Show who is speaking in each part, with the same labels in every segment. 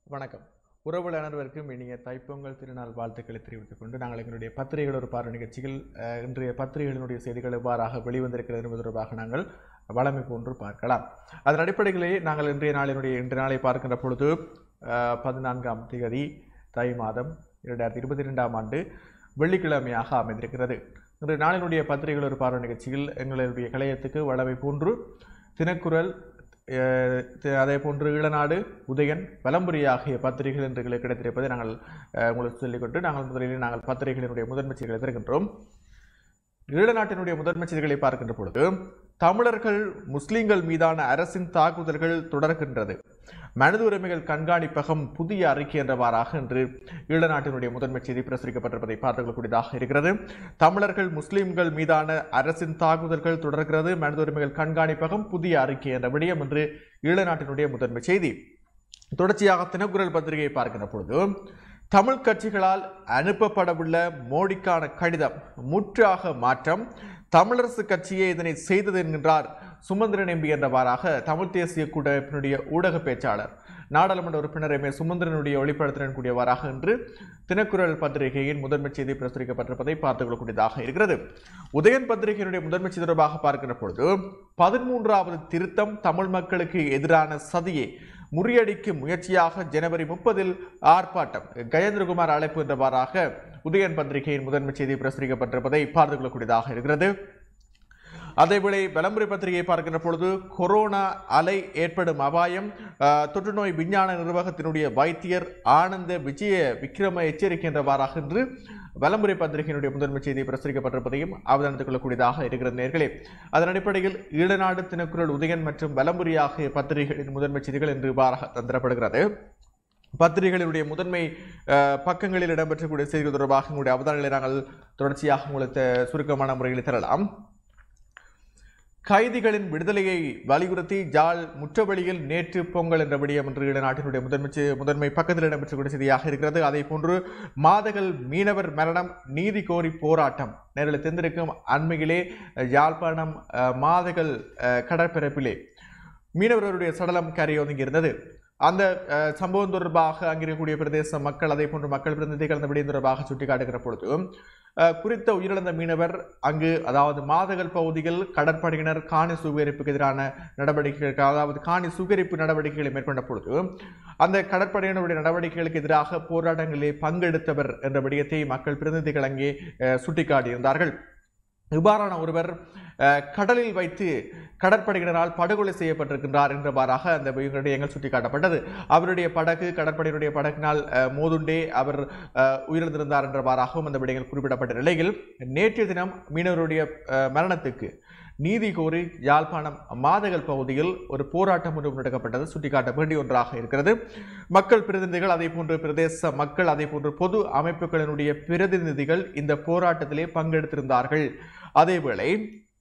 Speaker 1: வணக்கம் உறவுகள் அனைவருக்கும் இனிய தைப்பொங்கல் திருநாள் வாழ்த்துக்களை தெரிவித்துக் கொண்டு நாங்கள் எங்களுடைய பத்திரிகைகள் ஒரு பார்வை நிகழ்ச்சியில் அஹ், இன்றைய பத்திரிகைகளினுடைய செய்திகள் எவ்வாறாக வெளிவந்திருக்கிறது என்பது தொடர்பாக நாங்கள் வளமை போன்று பார்க்கலாம் அதன் அடிப்படையிலேயே நாங்கள் இன்றைய நாளினுடைய இன்றைய நாளை பார்க்கின்ற பொழுது அஹ், பதினான்காம் தேதி தை மாதம் இரண்டாயிரத்தி இருபத்தி ரெண்டாம் ஆண்டு வெள்ளிக்கிழமையாக அமைந்திருக்கிறது இன்றைய நாளினுடைய பத்திரிகைகள் ஒரு பார்வை நிகழ்ச்சியில் எங்களுடைய கலையத்துக்கு வளமை போன்று தினக்குரல் அஹ், தி- அதே போன்று ஈழநாடு உதயன் வலம்புரி ஆகிய பத்திரிகைகள் என்று எங்களுக்கு கிடைத்திருப்பதை நாங்கள் அஹ், உங்களுக்கு சொல்லிக்கொண்டு நாங்கள் முதலில் நாங்கள் பத்திரிகைகளினுடைய முதன்மை செய்திகளை தருகின்றோம் ஈழநாட்டினுடைய முதன்மை செய்திகளை பார்க்கின்ற பொழுது தமிழர்கள் முஸ்லிம்கள் மீதான அரசின் தாக்குதல்கள் தொடர்கின்றது மனித உரிமைகள் கண்காணிப்பகம் புதிய அறிக்கை என்றவாறாக இன்று ஈழநாட்டினுடைய முதன்மை செய்தி பிரசுரிக்கப்பட்டிருப்பதை பார்த்துக்கொள்ளக்கூடியதாக இருக்கிறது தமிழர்கள் முஸ்லிம்கள் மீதான அரசின் தாக்குதல்கள் தொடர்கிறது மனித உரிமைகள் கண்காணிப்பகம் புதிய அறிக்கை என்ற விடயம் என்று ஈழநாட்டினுடைய முதன்மை செய்தி தொடர்ச்சியாக தினக்குரல் பத்திரிகையை பார்க்கின்ற பொழுது தமிழ் கட்சிகளால் அனுப்பப்படவுள்ள மோடிக்கான கடிதம் முற்றாக மாற்றம் தமிழரசு கட்சியே இதனை செய்தது என்கின்றார் சுமந்திரன் எம்பி என்றவாறாக தமிழ் தேசிய கூட்டமைப்பினுடைய ஊடக பேச்சாளர் நாடாளுமன்ற உறுப்பினர் எம் ஏ சுமந்திரனுடைய ஒளிப்படத்திறன் கூடியவாறாக இன்று தினக்குரல் பத்திரிகையின் முதன்மை செய்தி பிரசுரிக்கப்பட்டிருப்பதை பார்த்துக் கொள்ளக்கூடியதாக இருக்கிறது உதயன் பத்திரிகையினுடைய முதன்மை செய்தி தொடர்பாக பார்க்கின்ற பொழுது பதிமூன்றாவது திருத்தம் தமிழ் மக்களுக்கு எதிரான சதியை முறியடிக்கும் முயற்சியாக ஜனவரி முப்பதில் ஆர்ப்பாட்டம் கஜேந்திரகுமார் அழைப்பு என்றவாறாக உதயன் பத்திரிகையின் முதன்மை செய்தி பிரசுரிக்கப்பட்டிருப்பதை பார்த்துக் கொள்ளக்கூடியதாக இருக்கிறது அதேவேளை விளம்பர பத்திரிகையை பார்க்கின்ற பொழுது கொரோனா அலை ஏற்படும் அபாயம் அஹ், தொற்றுநோய் விஞ்ஞான நிர்வாகத்தினுடைய வைத்தியர் ஆனந்த விஜய விக்ரம எச்சரிக்கின்றவாறாக இன்று விளம்பர பத்திரிகையினுடைய முதன்மை செய்தி பிரசுரிக்கப்பட்டிருப்பதையும் அவதானித்துக் கொள்ளக்கூடியதாக இருக்கிறது நேர்களே அதன் அடிப்படையில் ஈழநாடு தினக்குரல் உதயன் மற்றும் விளம்பரி ஆகிய பத்திரிகைகளின் முதன்மை செய்திகள் இன்று இவ்வாறாக தந்திரப்படுகிறது பத்திரிகைகளுடைய முதன்மை அஹ், பக்கங்களில் இடம்பெற்றக்கூடிய செய்திகள் தொடர்பாக உங்களுடைய அவதானங்களை நாங்கள் தொடர்ச்சியாக உங்களுக்கு சுருக்கமான முறையில் தரலாம் கைதிகளின் விடுதலையை வலியுறுத்தி ஜாழ் முற்றவழியில் நேற்று பொங்கல் என்ற விடயம் என்று ஈழநாட்டினுடைய முதன்மை செ- முதன்மை பக்கத்தில் இடம்பெற்றக்கூடிய செய்தியாக இருக்கிறது அதே போன்று மாதகள் மீனவர் மரணம் நீதி கோரி போராட்டம் நேரில் தெரிந்திருக்கும் அண்மையிலே அஹ், யாழ்ப்பாணம் அஹ், மாதகள் அஹ், கடற்பரப்பிலே மீனவர்களுடைய சடலம் கரையொதுங்கி இருந்தது அந்த அஹ், சம்பவம் தொடர்பாக அங்கிருக்கக்கூடிய பிரதேச மக்கள் அதே போன்று மக்கள் பிரதிநிதிகள் அந்த விடயம் தொடர்பாக சுட்டிக்காட்டுகிற பொழுது அஹ், குறித்த உயிரிழந்த மீனவர் அங்கு அதாவது மாதகள் பகுதியில் கடற்படையினர் காணி சுகரிப்புக்கு எதிரான நடவடிக்கைகளுக்கு அதாவது காணி சுகரிப்பு நடவடிக்கைகளை மேற்கொண்ட பொழுது அந்த கடற்படையினருடைய நடவடிக்கைகளுக்கு எதிராக போராட்டங்களிலே பங்கெடுத்தவர் என்ற விடயத்தை மக்கள் பிரதிநிதிகள் அங்கே அஹ், சுட்டிக்காட்டியிருந்தார்கள் இவ்வாறான ஒருவர் அஹ், கடலில் வைத்து கடற்படையினரால் படுகொலை செய்யப்பட்டிருக்கின்றார் என்றவாறாக அந்த விடயங்கள் சுட்டிக்காட்டப்பட்டது அவருடைய படகு கடற்படையினுடைய படகினால் அஹ், மோதுண்டே அவர் அஹ், உயிரிழந்திருந்தார் என்றவாறாகவும் அந்த விடயங்கள் குறிப்பிடப்பட்ட நிலையில் நேற்றைய தினம் மீனவருடைய அஹ், மரணத்துக்கு நீதி கோரி யாழ்ப்பாணம் மாதகள் பகுதியில் ஒரு போராட்டம் ஒன்று முன்னெடுக்கப்பட்டது சுட்டிக்காட்ட வேண்டிய ஒன்றாக இருக்கிறது மக்கள் பிரதிநிதிகள் அதே போன்று பிரதேச மக்கள் அதே போன்று பொது அமைப்புகளினுடைய பிரதிநிதிகள் இந்த போராட்டத்திலே பங்கெடுத்திருந்தார்கள் அதேவேளை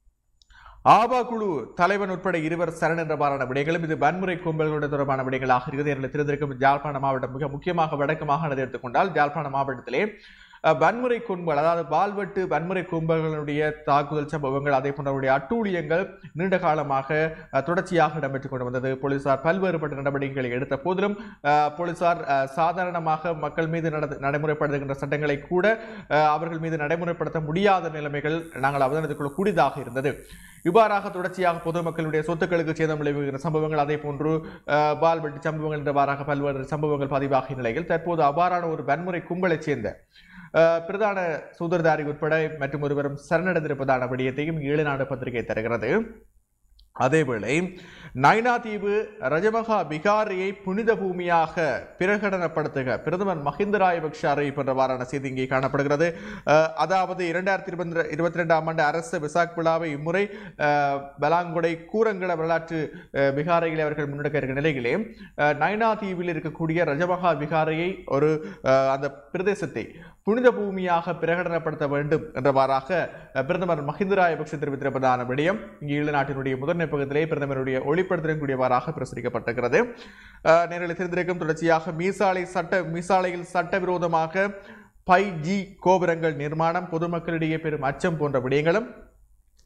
Speaker 1: ஆபா குழு தலைவன் உட்பட இருவர் சரண் என்றவாறான விடயங்களும் இது வன்முறை கும்பல்களுடன் தொடர்பான விடயங்களாக இருக்குது என்று தெரிந்திருக்கும் ஜாழ்ப்பாண மாவட்டம் மிக முக்கியமாக வடக்கு மாகாணத்தை எடுத்துக்கொண்டால் ஜாழ்ப்பாண மாவட்டத்திலே அஹ், வன்முறை கும்பல் அதாவது வால்வெட்டு வன்முறை கும்பல்களுடைய தாக்குதல் சம்பவங்கள் அதே போன்றவருடைய அட்டூழியங்கள் நீண்ட காலமாக அஹ், தொடர்ச்சியாக இடம்பெற்றுக் கொண்டு வந்தது போலீசார் பல்வேறுபட்ட நடவடிக்கைகளை எடுத்த போதிலும் அஹ், போலீசார் அஹ், சாதாரணமாக மக்கள் மீது நட- நடைமுறைப்படுத்துகின்ற சட்டங்களை கூட அஹ், அவர்கள் மீது நடைமுறைப்படுத்த முடியாத நிலைமைகள் நாங்கள் அவதானித்துக் கொள்ளக்கூடியதாக இருந்தது இவ்வாறாக தொடர்ச்சியாக பொதுமக்களுடைய சொத்துக்களுக்கு சேதம் விளைவுகிற சம்பவங்கள் அதே போன்று அஹ், வால்வெட்டு சம்பவங்கள் என்றவாறாக பல்வேறு சம்பவங்கள் பதிவாகிய நிலையில் தற்போது அவ்வாறான ஒரு வன்முறை கும்பலைச் சேர்ந்த அஹ், பிரதான சூதர்தாரி உட்பட மற்றும் ஒருவரும் சரணடைந்திருப்பதான விடயத்தையும் ஈழநாடு பத்திரிகை தருகிறது அதேவேளை நைனா தீவு ரஜமகா விகாரியை புனித பூமியாக பிரகடனப்படுத்துக பிரதமர் மஹிந்த ராயபக்ஷ அறிவிப்பு என்றவாறான செய்தி இங்கே காணப்படுகிறது அஹ், அதாவது இரண்டாயிரத்தி இருபத்தி இருபத்தி ரெண்டாம் ஆண்டு அரசு விசாக் விழாவை இம்முறை அஹ், பலாங்குடை கூரங்கட வரலாற்று அஹ், விகாரைகளை அவர்கள் முன்னெடுக்க இருக்கிற நிலையிலே அஹ், நைனா தீவில் இருக்கக்கூடிய ரஜமகா விகாரையை ஒரு அஹ், அந்த பிரதேசத்தை புனித பூமியாக பிரகடனப்படுத்த வேண்டும் என்றவாறாக அஹ், பிரதமர் மஹிந்த ராயபக்ஷ தெரிவித்திருப்பதான விடயம் இங்கு ஈழநாட்டினுடைய முதன்மை பக்கத்திலே பிரதமருடைய ஒளிப்படுத்தக்கூடியவாறாக பிரசுரிக்கப்பட்டிருக்கிறது அஹ், நேரில் தெரிந்திருக்கும் தொடர்ச்சியாக மீசாலை சட்ட மீசாலையில் சட்டவிரோதமாக பை ஜி கோபுரங்கள் நிர்மாணம் பொதுமக்களிடையே பெரும் அச்சம் போன்ற விடயங்களும்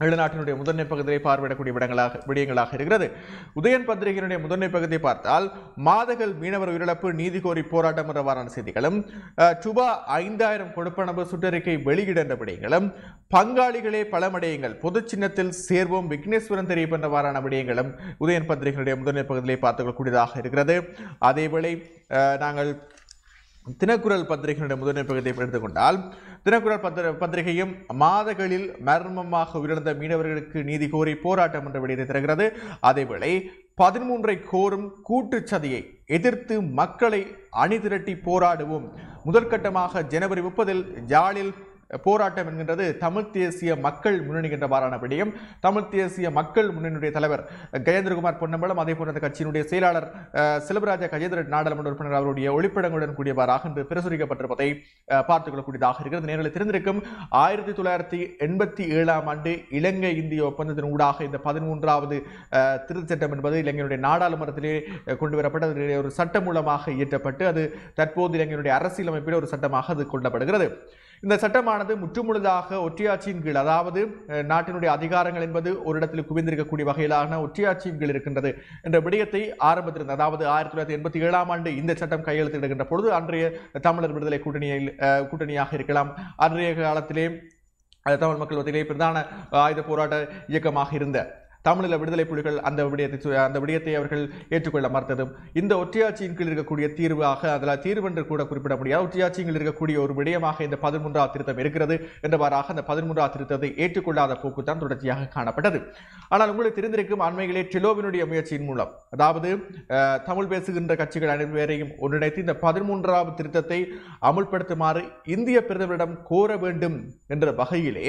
Speaker 1: ஈழநாட்டினுடைய முதன்மை பகுதியை பார்வையிடக்கூடிய விடங்களாக விடயங்களாக இருக்கிறது உதயன் பத்திரிகையினுடைய முதன்மை பகுதியை பார்த்தால் மாதகள் மீனவர் உயிரிழப்பு நீதி கோரி போராட்டம் என்றவாறான செய்திகளும் அஹ், டுபா ஐந்தாயிரம் கொடுப்பனவு சுற்றறிக்கை வெளியிட என்ற விடயங்களும் பங்காளிகளே பலமடையுங்கள் பொது சின்னத்தில் சேர்வோம் விக்னேஸ்வரன் தெரியும் என்றவாறான விடயங்களும் உதயன் பத்திரிகையினுடைய முதன்மை பகுதியிலே பார்த்துக்கக்கூடியதாக இருக்கிறது அதேவேளை அஹ், நாங்கள் தினக்குரல் பத்திரிகையினுடைய முதன்மை பகுதியை எடுத்துக்கொண்டால் தினக்குரல் பத்திர பத்திரிகையும் மாதகளில் மர்மமாக உயிரிழந்த மீனவர்களுக்கு நீதி கோரி போராட்டம் என்ற விடயத்தை தருகிறது அதேவேளை பதிமூன்றை கோரும் கூட்டுச் சதியை எதிர்த்து மக்களை அணிதிரட்டி போராடுவோம் முதற்கட்டமாக ஜனவரி முப்பதில் ஜாலில் போராட்டம் என்கின்றது தமிழ் தேசிய மக்கள் முன்னணி என்றவாறான விடயம் தமிழ் தேசிய மக்கள் முன்னணியுடைய தலைவர் கஜேந்திரகுமார் பொன்னம்பலம் அதே போன்ற அந்த கட்சியினுடைய செயலாளர் அஹ், செல்வராஜா கஜேந்திரன் நாடாளுமன்ற உறுப்பினர் அவருடைய ஒளிப்படங்களுடன் கூடியவாறாக இன்று பிரசுரிக்கப்பட்டிருப்பதை அஹ், பார்த்துக் கொள்ளக்கூடியதாக இருக்கிறது நேரில் தெரிந்திருக்கும் ஆயிரத்தி தொள்ளாயிரத்தி எண்பத்தி ஏழாம் ஆண்டு இலங்கை இந்திய ஒப்பந்தத்தின் ஊடாக இந்த பதிமூன்றாவது அஹ், திருத்தச் சட்டம் என்பது இலங்கையினுடைய நாடாளுமன்றத்திலே அஹ், கொண்டு வரப்பட்டு அதனுடைய ஒரு சட்டம் மூலமாக இயற்றப்பட்டு அது தற்போது இலங்கையினுடைய அரசியலமைப்பில் ஒரு சட்டமாக அது கொள்ளப்படுகிறது இந்த சட்டமானது முற்றுமுழுதாக ஒற்றையாட்சியின் கீழ் அதாவது அஹ், நாட்டினுடைய அதிகாரங்கள் என்பது ஒரு இடத்தில் குவிந்திருக்கக்கூடிய வகையிலான ஒற்றையாட்சியின் கீழ் இருக்கின்றது என்ற விடயத்தை ஆரம்பத்தில் அதாவது ஆயிரத்தி தொள்ளாயிரத்தி எண்பத்தி ஏழாம் ஆண்டு இந்த சட்டம் கையெழுத்திடுகின்ற பொழுது அன்றைய தமிழர் விடுதலை கூட்டணியில் அஹ், கூட்டணியாக இருக்கலாம் அன்றைய காலத்திலே அஹ், தமிழ் மக்கள் மத்தியிலே பிரதான ஆயுத போராட்ட இயக்கமாக இருந்த தமிழீழ விடுதலை புலிகள் அந்த விடயத்தை சு- அந்த விடயத்தை அவர்கள் ஏற்றுக்கொள்ள மறுத்ததும் இந்த ஒற்றையாட்சியின் கீழ் இருக்கக்கூடிய தீர்வாக அதில் தீர்வு என்று கூட குறிப்பிட முடியாது ஒற்றையாட்சியின் கீழ் இருக்கக்கூடிய ஒரு விடயமாக இந்த பதிமூன்றாவது திருத்தம் இருக்கிறது என்றவாறாக அந்த பதிமூன்றாவது திருத்தத்தை ஏற்றுக்கொள்ளாத போக்கு தான் தொடர்ச்சியாக காணப்பட்டது ஆனால் உங்களுக்கு தெரிந்திருக்கும் அண்மையிலே டெலோவினுடைய முயற்சியின் மூலம் அதாவது அஹ், தமிழ் பேசுகின்ற கட்சிகள் அனைவரையும் ஒன்றிணைத்து இந்த பதிமூன்றாவது திருத்தத்தை அமுல்படுத்துமாறு இந்திய பிரதமரிடம் கோர வேண்டும் என்ற வகையிலே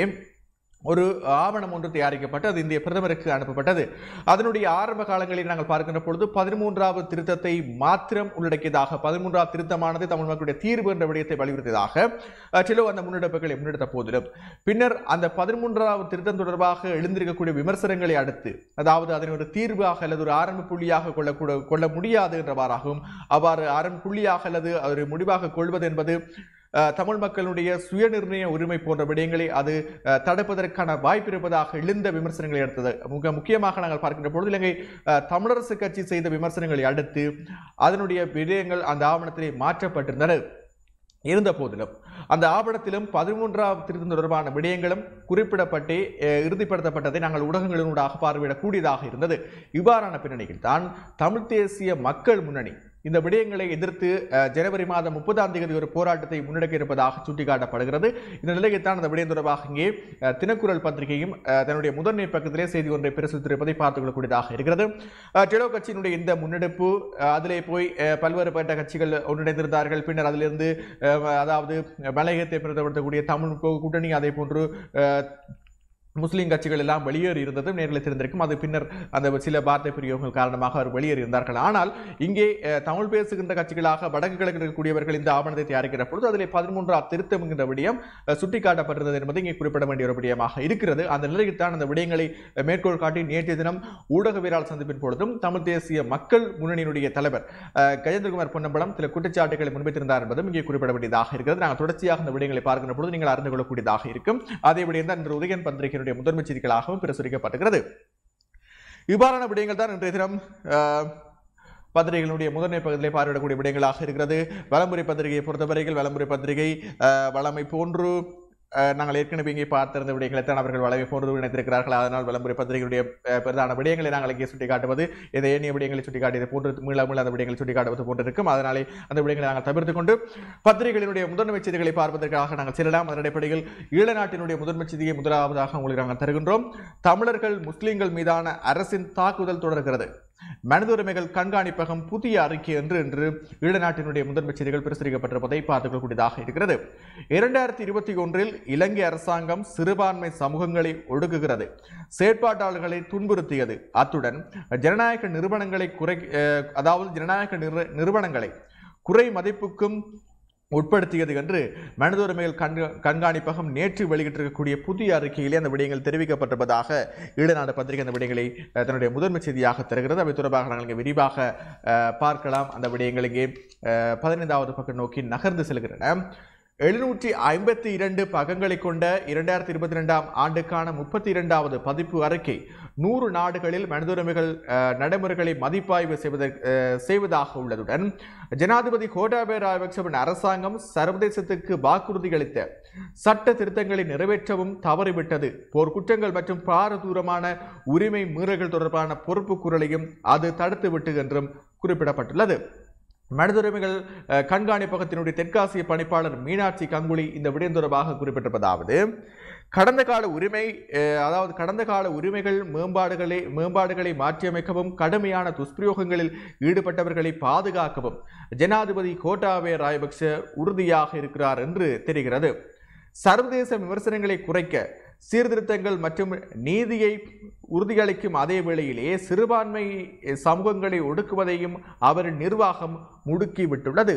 Speaker 1: ஒரு ஆவணம் ஒன்று தயாரிக்கப்பட்டு அது இந்திய பிரதமருக்கு அனுப்பப்பட்டது அதனுடைய ஆரம்ப காலங்களில் நாங்கள் பார்க்கின்ற பொழுது பதிமூன்றாவது திருத்தத்தை மாத்திரம் உள்ளடக்கியதாக பதிமூன்றாவது திருத்தமானது தமிழ் மக்களுடைய தீர்வு என்ற விடயத்தை வலியுறுத்தியதாக அஹ், சிலோ அந்த முன்னெடுப்புகளை முன்னெடுத்த போதிலும் பின்னர் அந்த பதிமூன்றாவது திருத்தம் தொடர்பாக எழுந்திருக்கக்கூடிய விமர்சனங்களை அடுத்து அதாவது அதனை ஒரு தீர்வாக அல்லது ஒரு ஆரம்ப புள்ளியாக கொள்ளக்கூட கொள்ள முடியாது என்றவாறாகவும் அவ்வாறு ஆரம்ப புள்ளியாக அல்லது ஒரு முடிவாக கொள்வது என்பது அஹ், தமிழ் மக்களுடைய சுயநிர்ணய உரிமை போன்ற விடயங்களை அது அஹ், தடுப்பதற்கான வாய்ப்பு இருப்பதாக எழுந்த விமர்சனங்களை அடுத்தது மிக முக்கியமாக நாங்கள் பார்க்கின்ற பொழுது இலங்கை அஹ், தமிழரசு கட்சி செய்த விமர்சனங்களை அடுத்து அதனுடைய விடயங்கள் அந்த ஆவணத்திலே மாற்றப்பட்டிருந்தன இருந்த போதிலும் அந்த ஆவணத்திலும் பதிமூன்றாம் திருத்தம் தொடர்பான விடயங்களும் குறிப்பிடப்பட்டு அஹ், இறுதிப்படுத்தப்பட்டதை நாங்கள் ஊடகங்களினூடாக பார்வையிடக்கூடியதாக இருந்தது இவ்வாறான பின்னணியில் தான் தமிழ் தேசிய மக்கள் முன்னணி இந்த விடயங்களை எதிர்த்து அஹ், ஜனவரி மாதம் முப்பதாம் தேதி ஒரு போராட்டத்தை முன்னெடுக்க இருப்பதாக சுட்டிக்காட்டப்படுகிறது இந்த நிலையில் தான் அந்த விடயம் தொடர்பாக இங்கே அஹ், தினக்குரல் பத்திரிகையும் அஹ், தன்னுடைய முதன்மை பக்கத்திலே செய்தி ஒன்றை பிரசுரித்திருப்பதை பார்த்துக் கொள்ளக்கூடியதாக இருக்கிறது அஹ், டெலோ கட்சியினுடைய இந்த முன்னெடுப்பு அஹ், அதிலே போய் அஹ், பல்வேறுபட்ட கட்சிகள் ஒன்றிணைந்திருந்தார்கள் பின்னர் அதிலிருந்து அஹ், அதாவது மலையகத்தை பிரதிபடுத்தக்கூடிய தமிழ் கூட்டணி அதே போன்று அஹ், முஸ்லீம் கட்சிகள் எல்லாம் வெளியேறி இருந்ததும் நேரில் தெரிந்திருக்கும் அது பின்னர் அந்த சில வார்த்தை பிரயோகங்கள் காரணமாக அவர் வெளியேறி இருந்தார்கள் ஆனால் இங்கே அஹ், தமிழ் பேசுகின்ற கட்சிகளாக வடக்கு கிழக்கில் இருக்கக்கூடியவர்கள் இந்த ஆவணத்தை தயாரிக்கிற பொழுது அதிலே பதிமூன்றாம் திருத்தம் என்கிற விடயம் அஹ், சுட்டிக்காட்டப்பட்டிருந்தது என்பது இங்கே குறிப்பிட வேண்டிய ஒரு விடயமாக இருக்கிறது அந்த நிலையில் தான் அந்த விடயங்களை அஹ், மேற்கோள் காட்டி நேற்றைய தினம் ஊடகவியலாளர் சந்திப்பின் பொழுதும் தமிழ் தேசிய மக்கள் முன்னணியினுடைய தலைவர் அஹ், கஜேந்திரகுமார் பொன்னம்பலம் சில குற்றச்சாட்டுகளை முன்வைத்திருந்தார் என்பதும் இங்கே குறிப்பிட வேண்டியதாக இருக்கிறது நாங்கள் தொடர்ச்சியாக இந்த விடயங்களை பார்க்கின்ற பொழுது நீங்கள் அறிந்து கொள்ளக்கூடியதாக இருக்கும் அதே விடயம் தான் இன்று உதயன் பத்திரிகையினுடைய முதன்மை செய்திகளாகவும் பிரசுரிக்கப்பட்டிருக்கிறது இவ்வாறான விடயங்கள் தான் இன்றைய தினம் அஹ், பத்திரிகைகளுடைய முதன்மை பகுதியிலே பார்வையிடக்கூடிய விடயங்களாக இருக்கிறது வலம்புரி பத்திரிகையை பொறுத்தவரையில் வலம்புரி பத்திரிகை அஹ், வளமை போன்று அஹ், நாங்கள் ஏற்கனவே இங்கே பார்த்திருந்த விடயங்களை தான் அவர்கள் வளமை போன்று இணைத்திருக்கிறார்கள் அதனால் வலம்புரி பத்திரிகையுடைய அஹ், பிரதான விடயங்களை நாங்கள் இங்கே சுட்டிக்காட்டுவது இந்த ஏனைய விடயங்களை சுட்டிக்காட்டியது போன்று மீள மீள அந்த விடயங்களை சுட்டிக்காட்டுவது போன்று இருக்கும் அதனாலே அந்த விடயங்களை நாங்கள் தவிர்த்து கொண்டு பத்திரிகைகளினுடைய முதன்மை செய்திகளை பார்ப்பதற்காக நாங்கள் செல்லலாம் அதன் அடிப்படையில் ஈழ நாட்டினுடைய முதன்மை செய்தியை முதலாவதாக உங்களுக்கு நாங்கள் தருகின்றோம் தமிழர்கள் முஸ்லிம்கள் மீதான அரசின் தாக்குதல் தொடர்கிறது மனித உரிமைகள் கண்காணிப்பகம் புதிய அறிக்கை என்று இன்று ஈழநாட்டினுடைய முதன்மை செய்திகள் பிரசுரிக்கப்பட்டிருப்பதை பார்த்துக் கொள்ளக்கூடியதாக இருக்கிறது இரண்டாயிரத்தி இருபத்தி ஒன்றில் இலங்கை அரசாங்கம் சிறுபான்மை சமூகங்களை ஒடுக்குகிறது செயற்பாட்டாளர்களை துன்புறுத்தியது அத்துடன் ஜனநாயக நிறுவனங்களை குறை அஹ், அதாவது ஜனநாயக நிறு- நிறுவனங்களை குறை மதிப்புக்கும் உட்படுத்தியது என்று மனித உரிமைகள் கண்க கண்காணிப்பகம் நேற்று வெளியிட்டிருக்கக்கூடிய புதிய அறிக்கையிலே அந்த விடயங்கள் தெரிவிக்கப்பட்டிருப்பதாக ஈழநாடு பத்திரிகை அந்த விடயங்களை அஹ், தன்னுடைய முதன்மை செய்தியாக தருகிறது அவை தொடர்பாக நாங்கள் இங்கே விரிவாக அஹ், பார்க்கலாம் அந்த விடயங்கள் இங்கே அஹ், பதினைந்தாவது பக்கம் நோக்கி நகர்ந்து செல்கின்றன எழுநூற்றி ஐம்பத்தி இரண்டு பக்கங்களை கொண்ட இரண்டாயிரத்தி இருபத்தி ரெண்டாம் ஆண்டுக்கான முப்பத்தி இரண்டாவது பதிப்பு அறிக்கை நூறு நாடுகளில் மனிதுரிமைகள் அஹ், நடைமுறைகளை மதிப்பாய்வு செய்வதற்கு அஹ், செய்வதாக உள்ளதுடன் ஜனாதிபதி கோட்டாபய ராஜபக்சவின் அரசாங்கம் சர்வதேசத்துக்கு வாக்குறுதி அளித்த சட்ட திருத்தங்களை நிறைவேற்றவும் தவறிவிட்டது போர்க்குற்றங்கள் மற்றும் பாரதூரமான உரிமை மீறல்கள் தொடர்பான பொறுப்பு குரலையும் அது தடுத்துவிட்டு என்றும் குறிப்பிடப்பட்டுள்ளது மனிதுரிமைகள் அஹ், கண்காணிப்பகத்தினுடைய தெற்காசிய பணிப்பாளர் மீனாட்சி கங்குலி இந்த விடயம் தொடர்பாக குறிப்பிட்டிருப்பதாவது கடந்த கால உரிமை அஹ், அதாவது கடந்த கால உரிமைகள் மேம்பாடுகளை மேம்பாடுகளை மாற்றியமைக்கவும் கடுமையான துஷ்பிரயோகங்களில் ஈடுபட்டவர்களை பாதுகாக்கவும் ஜனாதிபதி கோட்டாபய ராயபக்ச உறுதியாக இருக்கிறார் என்று தெரிகிறது சர்வதேச விமர்சனங்களை குறைக்க சீர்திருத்தங்கள் மற்றும் நீதியை உறுதியளிக்கும் அதே வேளையிலே சிறுபான்மை சமூகங்களை ஒடுக்குவதையும் அவரின் நிர்வாகம் முடுக்கிவிட்டுள்ளது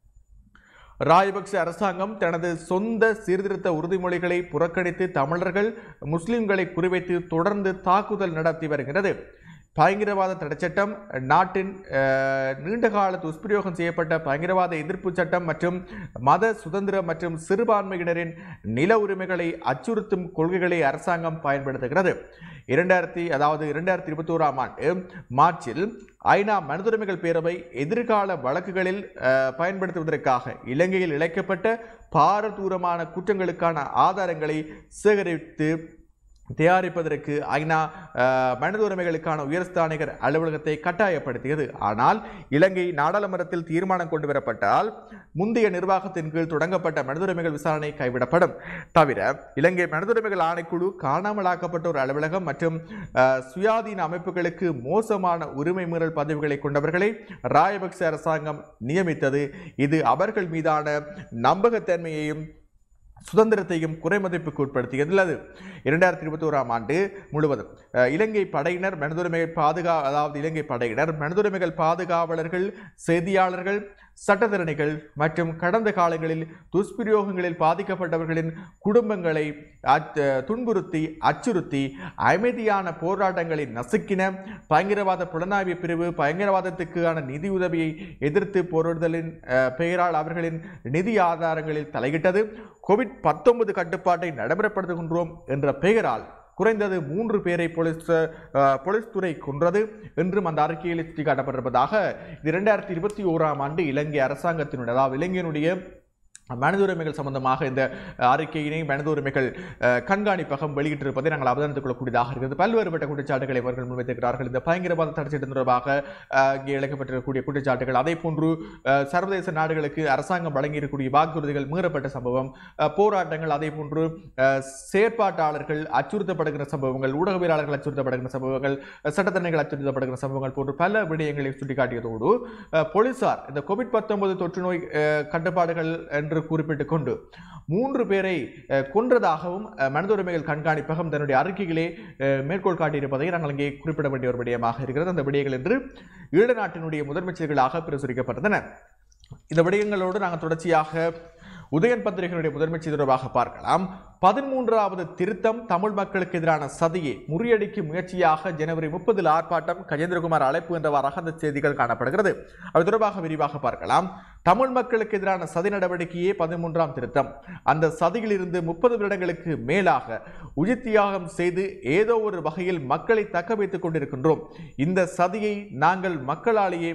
Speaker 1: ராஜபக்ச அரசாங்கம் தனது சொந்த சீர்திருத்த உறுதிமொழிகளை புறக்கணித்து தமிழர்கள் முஸ்லிம்களை குறிவைத்து தொடர்ந்து தாக்குதல் நடத்தி வருகிறது பயங்கரவாத தடைச்சட்டம் நாட்டின் அஹ், நீண்டகால துஷ்பிரயோகம் செய்யப்பட்ட பயங்கரவாத எதிர்ப்பு சட்டம் மற்றும் மத சுதந்திரம் மற்றும் சிறுபான்மையினரின் நில உரிமைகளை அச்சுறுத்தும் கொள்கைகளை அரசாங்கம் பயன்படுத்துகிறது இரண்டாயிரத்தி அதாவது இரண்டாயிரத்தி இருபத்தி ஓராம் ஆண்டு மார்ச்சில் ஐநா மனிதுரிமைகள் பேரவை எதிர்கால வழக்குகளில் அஹ், பயன்படுத்துவதற்காக இலங்கையில் இழைக்கப்பட்ட பாரதூரமான குற்றங்களுக்கான ஆதாரங்களை சேகரித்து தயாரிப்பதற்கு ஐநா அஹ், மனித உரிமைகளுக்கான உயர்ஸ்தானிகர் அலுவலகத்தை கட்டாயப்படுத்தியது ஆனால் இலங்கை நாடாளுமன்றத்தில் தீர்மானம் கொண்டு வரப்பட்டால் முந்தைய நிர்வாகத்தின் கீழ் தொடங்கப்பட்ட மனித உரிமைகள் விசாரணை கைவிடப்படும் தவிர இலங்கை மனித உரிமைகள் ஆணைக்குழு காணாமலாக்கப்பட்ட ஒரு அலுவலகம் மற்றும் அஹ், சுயாதீன அமைப்புகளுக்கு மோசமான உரிமை மீறல் பதவிகளை கொண்டவர்களை ராயபக்ச அரசாங்கம் நியமித்தது இது அவர்கள் மீதான நம்பகத்தன்மையையும் சுதந்திரத்தையும் குறைமதிப்புக்கு உட்படுத்தியுள்ளது இரண்டாயிரத்தி இருபத்தி ஓராம் ஆண்டு முழுவதும் அஹ், இலங்கை படையினர் மனிதுரிமைகள் பாதுகா அதாவது இலங்கை படையினர் மனிதுரிமைகள் பாதுகாவலர்கள் செய்தியாளர்கள் சட்டத்திறனிகள் மற்றும் கடந்த காலங்களில் துஷ்பிரயோகங்களில் பாதிக்கப்பட்டவர்களின் குடும்பங்களை அச்- துன்புறுத்தி அச்சுறுத்தி அமைதியான போராட்டங்களை நசுக்கின பயங்கரவாத புலனாய்வு பிரிவு பயங்கரவாதத்துக்கான நிதியுதவியை எதிர்த்து போராடுதலின் அஹ், பெயரால் அவர்களின் நிதி ஆதாரங்களில் தலையிட்டது கோவிட் பத்தொன்பது கட்டுப்பாட்டை நடைமுறைப்படுத்துகின்றோம் என்ற பெயரால் குறைந்தது மூன்று பேரை போலீஸ் அஹ், போலீஸ் துறை கொன்றது என்றும் அந்த அறிக்கையில் சுட்டிக்காட்டப்பட்டிருப்பதாக இது இரண்டாயிரத்தி இருபத்தி ஓராம் ஆண்டு இலங்கை அரசாங்கத்தினுடைய அதாவது இலங்கையினுடைய மனித உரிமைகள் சம்பந்தமாக இந்த அஹ், அறிக்கையினை மனித உரிமைகள் அஹ், கண்காணிப்பகம் வெளியிட்டிருப்பதை நாங்கள் அவதானித்துக் கொள்ளக்கூடியதாக இருக்கிறது பல்வேறுபட்ட குற்றச்சாட்டுகளை அவர்கள் முன்வைத்திருக்கிறார்கள் இந்த பயங்கரவாத தடைச்சட்டம் தொடர்பாக அஹ், இங்கே இழைக்கப்பட்டிருக்கக்கூடிய குற்றச்சாட்டுகள் அதே போன்று அஹ், சர்வதேச நாடுகளுக்கு அரசாங்கம் வழங்கியிருக்கக்கூடிய வாக்குறுதிகள் மீறப்பட்ட சம்பவம் அஹ், போராட்டங்கள் அதே போன்று அஹ், செயற்பாட்டாளர்கள் அச்சுறுத்தப்படுகிற சம்பவங்கள் ஊடகவியலாளர்கள் அச்சுறுத்தப்படுகிற சம்பவங்கள் அஹ், சட்டத்தரணிகள் அச்சுறுத்தப்படுகிற சம்பவங்கள் போன்று பல விடயங்களை சுட்டிக்காட்டியதோடு அஹ், போலீசார் இந்த கோவிட் பத்தொன்பது தொற்று நோய் அஹ், கட்டுப்பாடுகள் என்று குறிப்பிட்டுக் கொண்டு மூன்று பேரை அஹ், கொன்றதாகவும் அஹ், மனித உரிமைகள் கண்காணிப்பகம் தன்னுடைய அறிக்கையிலே அஹ், மேற்கோள் காட்டியிருப்பதை நாங்கள் இங்கே குறிப்பிட வேண்டிய ஒரு விடயமாக இருக்கிறது அந்த விடயங்கள் என்று ஈழ நாட்டினுடைய முதன்மைச்சர்களாக பிரசுரிக்கப்பட்டன இந்த விடயங்களோடு நாங்கள் தொடர்ச்சியாக உதயன் பத்திரிகையினுடைய முதன்மை செய்தி தொடர்பாக பார்க்கலாம் பதிமூன்றாவது திருத்தம் தமிழ் மக்களுக்கு எதிரான சதியை முறியடிக்கும் முயற்சியாக ஜனவரி முப்பதில் ஆர்ப்பாட்டம் கஜேந்திரகுமார் அழைப்பு என்றவாறாக அந்த செய்திகள் காணப்படுகிறது அது தொடர்பாக விரிவாக பார்க்கலாம் தமிழ் மக்களுக்கு எதிரான சதி நடவடிக்கையே பதிமூன்றாம் திருத்தம் அந்த சதியிலிருந்து முப்பது வருடங்களுக்கு மேலாக உயிர் தியாகம் செய்து ஏதோ ஒரு வகையில் மக்களை தக்க வைத்துக் கொண்டிருக்கின்றோம் இந்த சதியை நாங்கள் மக்களாலேயே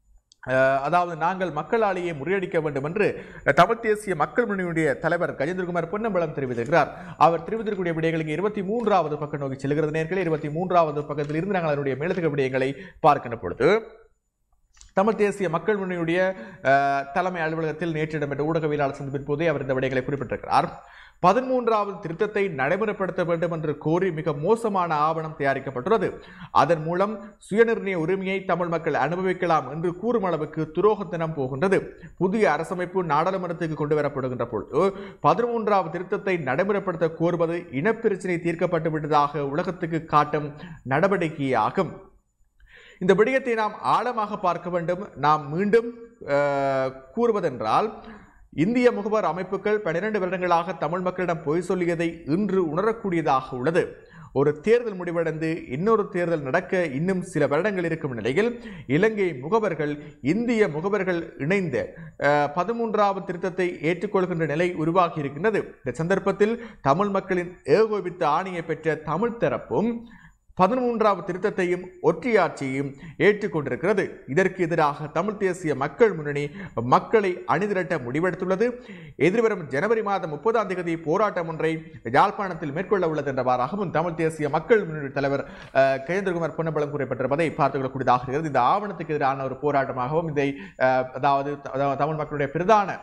Speaker 1: அஹ், அதாவது நாங்கள் மக்களாலேயே முறியடிக்க வேண்டும் என்று தமிழ் தேசிய மக்கள் முன்னணியுடைய தலைவர் கஜேந்திரகுமார் பொன்னம்பலம் தெரிவித்திருக்கிறார் அவர் தெரிவித்திருக்கக்கூடிய விடயங்களுக்கு இருபத்தி மூன்றாவது பக்கம் நோக்கி செல்கிறது நேர்களே இருபத்தி மூன்றாவது பக்கத்தில் இருந்து நாங்கள் அதனுடைய மேலதிக விடயங்களை பார்க்கின்ற பொழுது தமிழ் தேசிய மக்கள் முன்னணியுடைய அஹ், தலைமை அலுவலகத்தில் நேற்று இடம்பெற்ற ஊடகவியலாளர் சந்திப்பின் போதே அவர் இந்த விடயங்களை குறிப்பிட்டிருக்கிறார் பதிமூன்றாவது திருத்தத்தை நடைமுறைப்படுத்த வேண்டும் என்று கோரி மிக மோசமான ஆவணம் தயாரிக்கப்பட்டுள்ளது அதன் மூலம் சுயநிர்ணய உரிமையை தமிழ் மக்கள் அனுபவிக்கலாம் என்று கூறும் அளவுக்கு துரோகத்தனம் போகின்றது புதிய அரசமைப்பு நாடாளுமன்றத்துக்கு கொண்டு வரப்படுகின்ற பொழுது பதிமூன்றாவது திருத்தத்தை நடைமுறைப்படுத்த கோருவது இனப்பிரச்சினை தீர்க்கப்பட்டு விட்டதாக உலகத்துக்கு காட்டும் நடவடிக்கையாகும் இந்த விடயத்தை நாம் ஆழமாக பார்க்க வேண்டும் நாம் மீண்டும் அஹ், கூறுவதென்றால் இந்திய முகவர் அமைப்புகள் பன்னிரண்டு வருடங்களாக தமிழ் மக்களிடம் பொய் சொல்லியதை இன்று உணரக்கூடியதாக உள்ளது ஒரு தேர்தல் முடிவடைந்து இன்னொரு தேர்தல் நடக்க இன்னும் சில வருடங்கள் இருக்கும் நிலையில் இலங்கை முகவர்கள் இந்திய முகவர்கள் இணைந்த அஹ், பதிமூன்றாவது திருத்தத்தை ஏற்றுக்கொள்கின்ற நிலை உருவாகி இருக்கின்றது இந்த சந்தர்ப்பத்தில் தமிழ் மக்களின் ஏகோபித்த ஆணையை பெற்ற தமிழ் தரப்பும் பதிமூன்றாவது திருத்தத்தையும் ஒற்றையாட்சியையும் ஏற்றுக்கொண்டிருக்கிறது இதற்கு எதிராக தமிழ் தேசிய மக்கள் முன்னணி மக்களை அணிதிரட்ட முடிவெடுத்துள்ளது எதிர்வரும் ஜனவரி மாதம் முப்பதாம் தேதி போராட்டம் ஒன்றை யாழ்ப்பாணத்தில் மேற்கொள்ள உள்ளது என்றவாறாகவும் தமிழ் தேசிய மக்கள் முன்னணி தலைவர் அஹ், கஜேந்திரகுமார் பொன்னம்பலம் குறிப்பிட்டிருப்பதை பார்த்துக் கொள்ளக்கூடியதாக இருக்கிறது இந்த ஆவணத்துக்கு எதிரான ஒரு போராட்டமாகவும் இதை அஹ், அதாவது த- தமிழ் மக்களுடைய பிரதான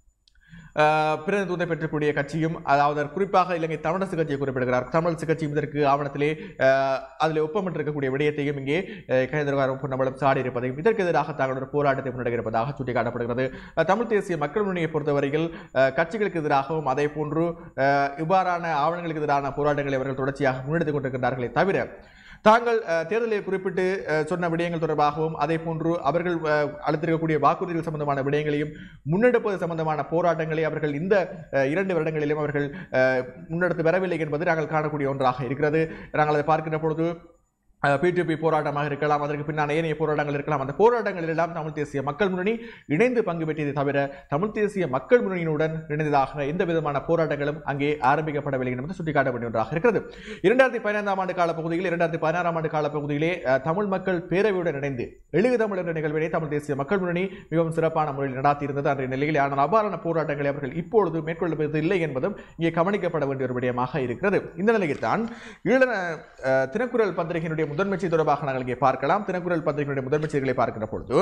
Speaker 1: அஹ், பிரதிநிதித்துவத்தை பெற்றக்கூடிய கட்சியும் அதாவது குறிப்பாக இலங்கை தமிழரசு கட்சியை குறிப்பிடுகிறார் தமிழரசு கட்சி இதற்கு ஆவணத்திலே அஹ், அதில் ஒப்பமிட்டிருக்கக்கூடிய விடயத்தையும் இங்கே அஹ், கஜேந்திரகுமார் பொன்னம்பலம் சாடி இருப்பதையும் இதற்கு எதிராக தாங்கள் ஒரு போராட்டத்தை முன்னெடுப்பதாக சுட்டிக்காட்டப்படுகிறது அஹ், தமிழ் தேசிய மக்கள் முன்னணியை பொறுத்தவரையில் அஹ், கட்சிகளுக்கு எதிராகவும் அதே போன்று அஹ், இவ்வாறான ஆவணங்களுக்கு எதிரான போராட்டங்களை அவர்கள் தொடர்ச்சியாக முன்னெடுத்துக் கொண்டிருக்கிறார்களே தவிர தாங்கள் அஹ், தேர்தலில் குறிப்பிட்டு அஹ், சொன்ன விடயங்கள் தொடர்பாகவும் அதே போன்று அவர்கள் அஹ், அளித்திருக்கக்கூடிய வாக்குறுதிகள் சம்பந்தமான விடயங்களையும் முன்னெடுப்பது சம்பந்தமான போராட்டங்களை அவர்கள் இந்த அஹ், இரண்டு வருடங்களிலும் அவர்கள் அஹ், முன்னெடுத்து வரவில்லை என்பது நாங்கள் காணக்கூடிய ஒன்றாக இருக்கிறது நாங்கள் அதை பார்க்கின்ற பொழுது பிடிபி போராட்டமாக இருக்கலாம் அதற்கு பின்னான ஏனைய போராட்டங்கள் இருக்கலாம் அந்த போராட்டங்களில் எல்லாம் தமிழ் தேசிய மக்கள் முன்னணி இணைந்து பங்கு பெற்றதை தவிர தமிழ் தேசிய மக்கள் முன்னணியினுடன் இணைந்ததாக எந்த விதமான போராட்டங்களும் அங்கே ஆரம்பிக்கப்படவில்லை என்பது சுட்டிக்காட்ட வேண்டிய ஒன்றாக இருக்கிறது இரண்டாயிரத்தி பதினைந்தாம் ஆண்டு காலப்பகுதியில் இரண்டாயிரத்தி பதினாறாம் ஆண்டு காலப்பகுதியிலே அஹ், தமிழ் மக்கள் பேரவையுடன் இணைந்து எழுகு தமிழ் என்ற நிகழ்வினை தமிழ் தேசிய மக்கள் முன்னணி மிகவும் சிறப்பான முறையில் நடாத்தியிருந்தது அன்றைய நிலையில் ஆனால் அவ்வாறான போராட்டங்களை அவர்கள் இப்பொழுது மேற்கொள்வது இல்லை என்பதும் இங்கே கவனிக்கப்பட வேண்டிய ஒரு விடயமாக இருக்கிறது இந்த நிலையில் தான் ஈழ அஹ், தினக்குரல் பத்திரிகையினுடைய முதன்மைச்சி தொடர்பாக நாங்கள் இங்கே பார்க்கலாம் தினக்குரல் பத்திரிகையினுடைய முதன்மைச்சிகளை பார்க்கிற பொழுது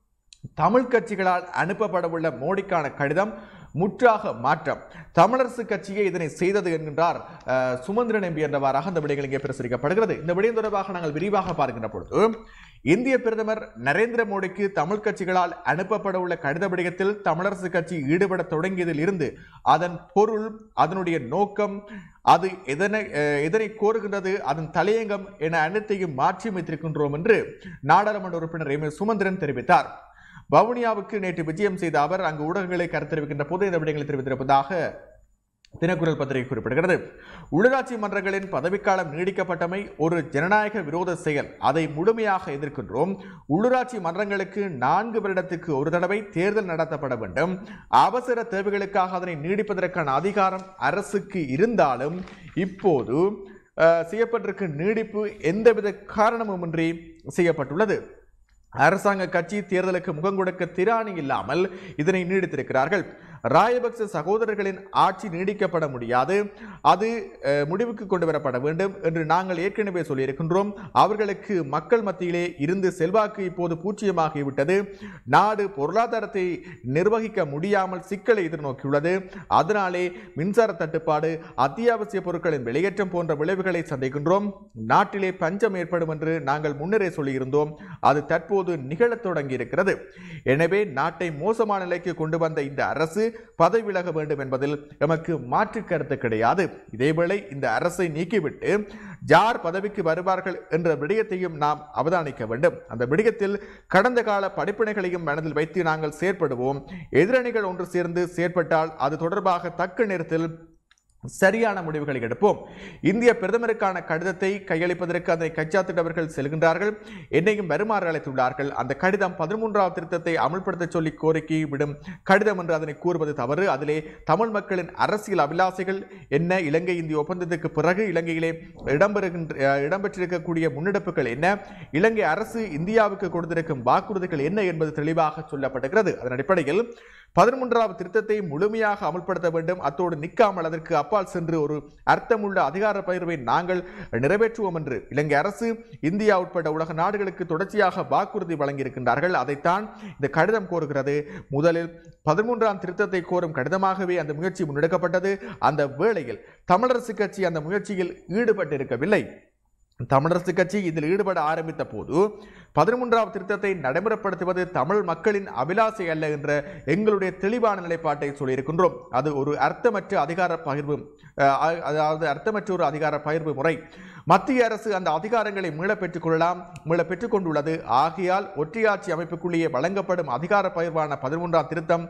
Speaker 1: தமிழ் கட்சிகளால் அனுப்பப்படவுள்ள மோடிக்கான கடிதம் முற்றாக மாற்றம் தமிழரசு கட்சியே இதனை செய்தது என்கின்றார் அஹ், சுமந்திரன் எம்பி என்றவாறாக அந்த விடயங்கள் இங்கே பிரசுரிக்கப்படுகிறது இந்த விடயம் தொடர்பாக நாங்கள் விரிவாக பார்க்கின்ற பொழுது இந்திய பிரதமர் நரேந்திர மோடிக்கு தமிழ் கட்சிகளால் அனுப்பப்பட உள்ள கடித விடயத்தில் தமிழரசு கட்சி ஈடுபட தொடங்கியதில் இருந்து அதன் பொருள் அதனுடைய நோக்கம் அது எதனை அஹ், எதனை கோருகின்றது அதன் தலையங்கம் என அனைத்தையும் மாற்றி அமைத்திருக்கின்றோம் என்று நாடாளுமன்ற உறுப்பினர் எம் எஸ் சுமந்திரன் தெரிவித்தார் வவுனியாவுக்கு நேற்று விஜயம் செய்த அவர் அங்கு ஊடகங்களை கருத்தெரிவிக்கின்ற போது இந்த விடயங்களை தெரிவித்திருப்பதாக தினக்குரல் பத்திரிகை குறிப்பிடுகிறது உள்ளாட்சி மன்றங்களின் பதவிக்காலம் நீடிக்கப்பட்டமை ஒரு ஜனநாயக விரோத செயல் அதை முழுமையாக எதிர்க்கின்றோம் உள்ளூராட்சி மன்றங்களுக்கு நான்கு வருடத்துக்கு ஒரு தடவை தேர்தல் நடத்தப்பட வேண்டும் அவசர தேவைகளுக்காக அதனை நீடிப்பதற்கான அதிகாரம் அரசுக்கு இருந்தாலும் இப்போது அஹ், செய்யப்பட்டிருக்கும் நீடிப்பு எந்தவித காரணமுமின்றி செய்யப்பட்டுள்ளது அரசாங்க கட்சி தேர்தலுக்கு முகம் கொடுக்க திராணி இல்லாமல் இதனை நீடித்திருக்கிறார்கள் ராயபக்ச சகோதரர்களின் ஆட்சி நீடிக்கப்பட முடியாது அது அஹ், முடிவுக்கு கொண்டு வரப்பட வேண்டும் என்று நாங்கள் ஏற்கனவே சொல்லியிருக்கின்றோம் அவர்களுக்கு மக்கள் மத்தியிலே இருந்து செல்வாக்கு இப்போது பூச்சியமாகிவிட்டது நாடு பொருளாதாரத்தை நிர்வகிக்க முடியாமல் சிக்கலை எதிர்நோக்கியுள்ளது அதனாலே மின்சார தட்டுப்பாடு அத்தியாவசிய பொருட்களின் வெளியேற்றம் போன்ற விளைவுகளை சந்திக்கின்றோம் நாட்டிலே பஞ்சம் ஏற்படும் என்று நாங்கள் முன்னரே சொல்லியிருந்தோம் அது தற்போது நிகழத் தொடங்கி இருக்கிறது எனவே நாட்டை மோசமான நிலைக்கு கொண்டு வந்த இந்த அரசு பதவி விலக வேண்டும் என்பதில் எமக்கு மாற்று கருத்து கிடையாது இதேவேளை இந்த அரசை நீக்கிவிட்டு யார் பதவிக்கு வருவார்கள் என்ற விடயத்தையும் நாம் அவதானிக்க வேண்டும் அந்த விடயத்தில் கடந்த கால படிப்பினைகளையும் மனதில் வைத்து நாங்கள் செயற்படுவோம் எதிரணிகள் ஒன்று சேர்ந்து செயற்பட்டால் அது தொடர்பாக தக்க நேரத்தில் சரியான முடிவுகளை எடுப்போம் இந்திய பிரதமருக்கான கடிதத்தை கையளிப்பதற்கு அதனை கைச்சாத்திட்டவர்கள் செல்கின்றார்கள் என்னையும் வருமாறு அழைத்துள்ளார்கள் அந்த கடிதம் பதிமூன்றாவது திருத்தத்தை அமல்படுத்த சொல்லி கோரிக்கை விடும் கடிதம் என்று அதனை கூறுவது தவறு அதிலே தமிழ் மக்களின் அரசியல் அபிலாசைகள் என்ன இலங்கை இந்திய ஒப்பந்தத்துக்கு பிறகு இலங்கையிலே இடம்பெறுகின்ற அஹ், இடம்பெற்றிருக்கக்கூடிய முன்னெடுப்புகள் என்ன இலங்கை அரசு இந்தியாவுக்கு கொடுத்திருக்கும் வாக்குறுதிகள் என்ன என்பது தெளிவாக சொல்லப்படுகிறது அதன் அடிப்படையில் பதிமூன்றாவது திருத்தத்தை முழுமையாக அமல்படுத்த வேண்டும் அத்தோடு நிற்காமல் அதற்கு அப்பால் சென்று ஒரு அர்த்தமுள்ள அதிகார பகிர்வை நாங்கள் நிறைவேற்றுவோம் என்று இலங்கை அரசு இந்தியா உட்பட உலக நாடுகளுக்கு தொடர்ச்சியாக வாக்குறுதி வழங்கியிருக்கின்றார்கள் அதைத்தான் இந்த கடிதம் கோருகிறது முதலில் பதிமூன்றாம் திருத்தத்தை கோரும் கடிதமாகவே அந்த முயற்சி முன்னெடுக்கப்பட்டது அந்த வேளையில் தமிழரசு கட்சி அந்த முயற்சியில் ஈடுபட்டிருக்கவில்லை தமிழரசு கட்சி இதில் ஈடுபட ஆரம்பித்த போது பதிமூன்றாவது திருத்தத்தை நடைமுறைப்படுத்துவது தமிழ் மக்களின் அபிலாசை அல்ல என்ற எங்களுடைய தெளிவான நிலைப்பாட்டை சொல்லியிருக்கின்றோம் அது ஒரு அர்த்தமற்ற அதிகார பகிர்வு அஹ், அ- அதாவது அர்த்தமற்ற ஒரு அதிகார பகிர்வு முறை மத்திய அரசு அந்த அதிகாரங்களை மீள பெற்றுக் கொள்ளலாம் மீள பெற்றுக் கொண்டுள்ளது ஆகையால் ஒற்றையாட்சி அமைப்புக்குள்ளேயே வழங்கப்படும் அதிகார பகிர்வான பதிமூன்றாம் திருத்தம்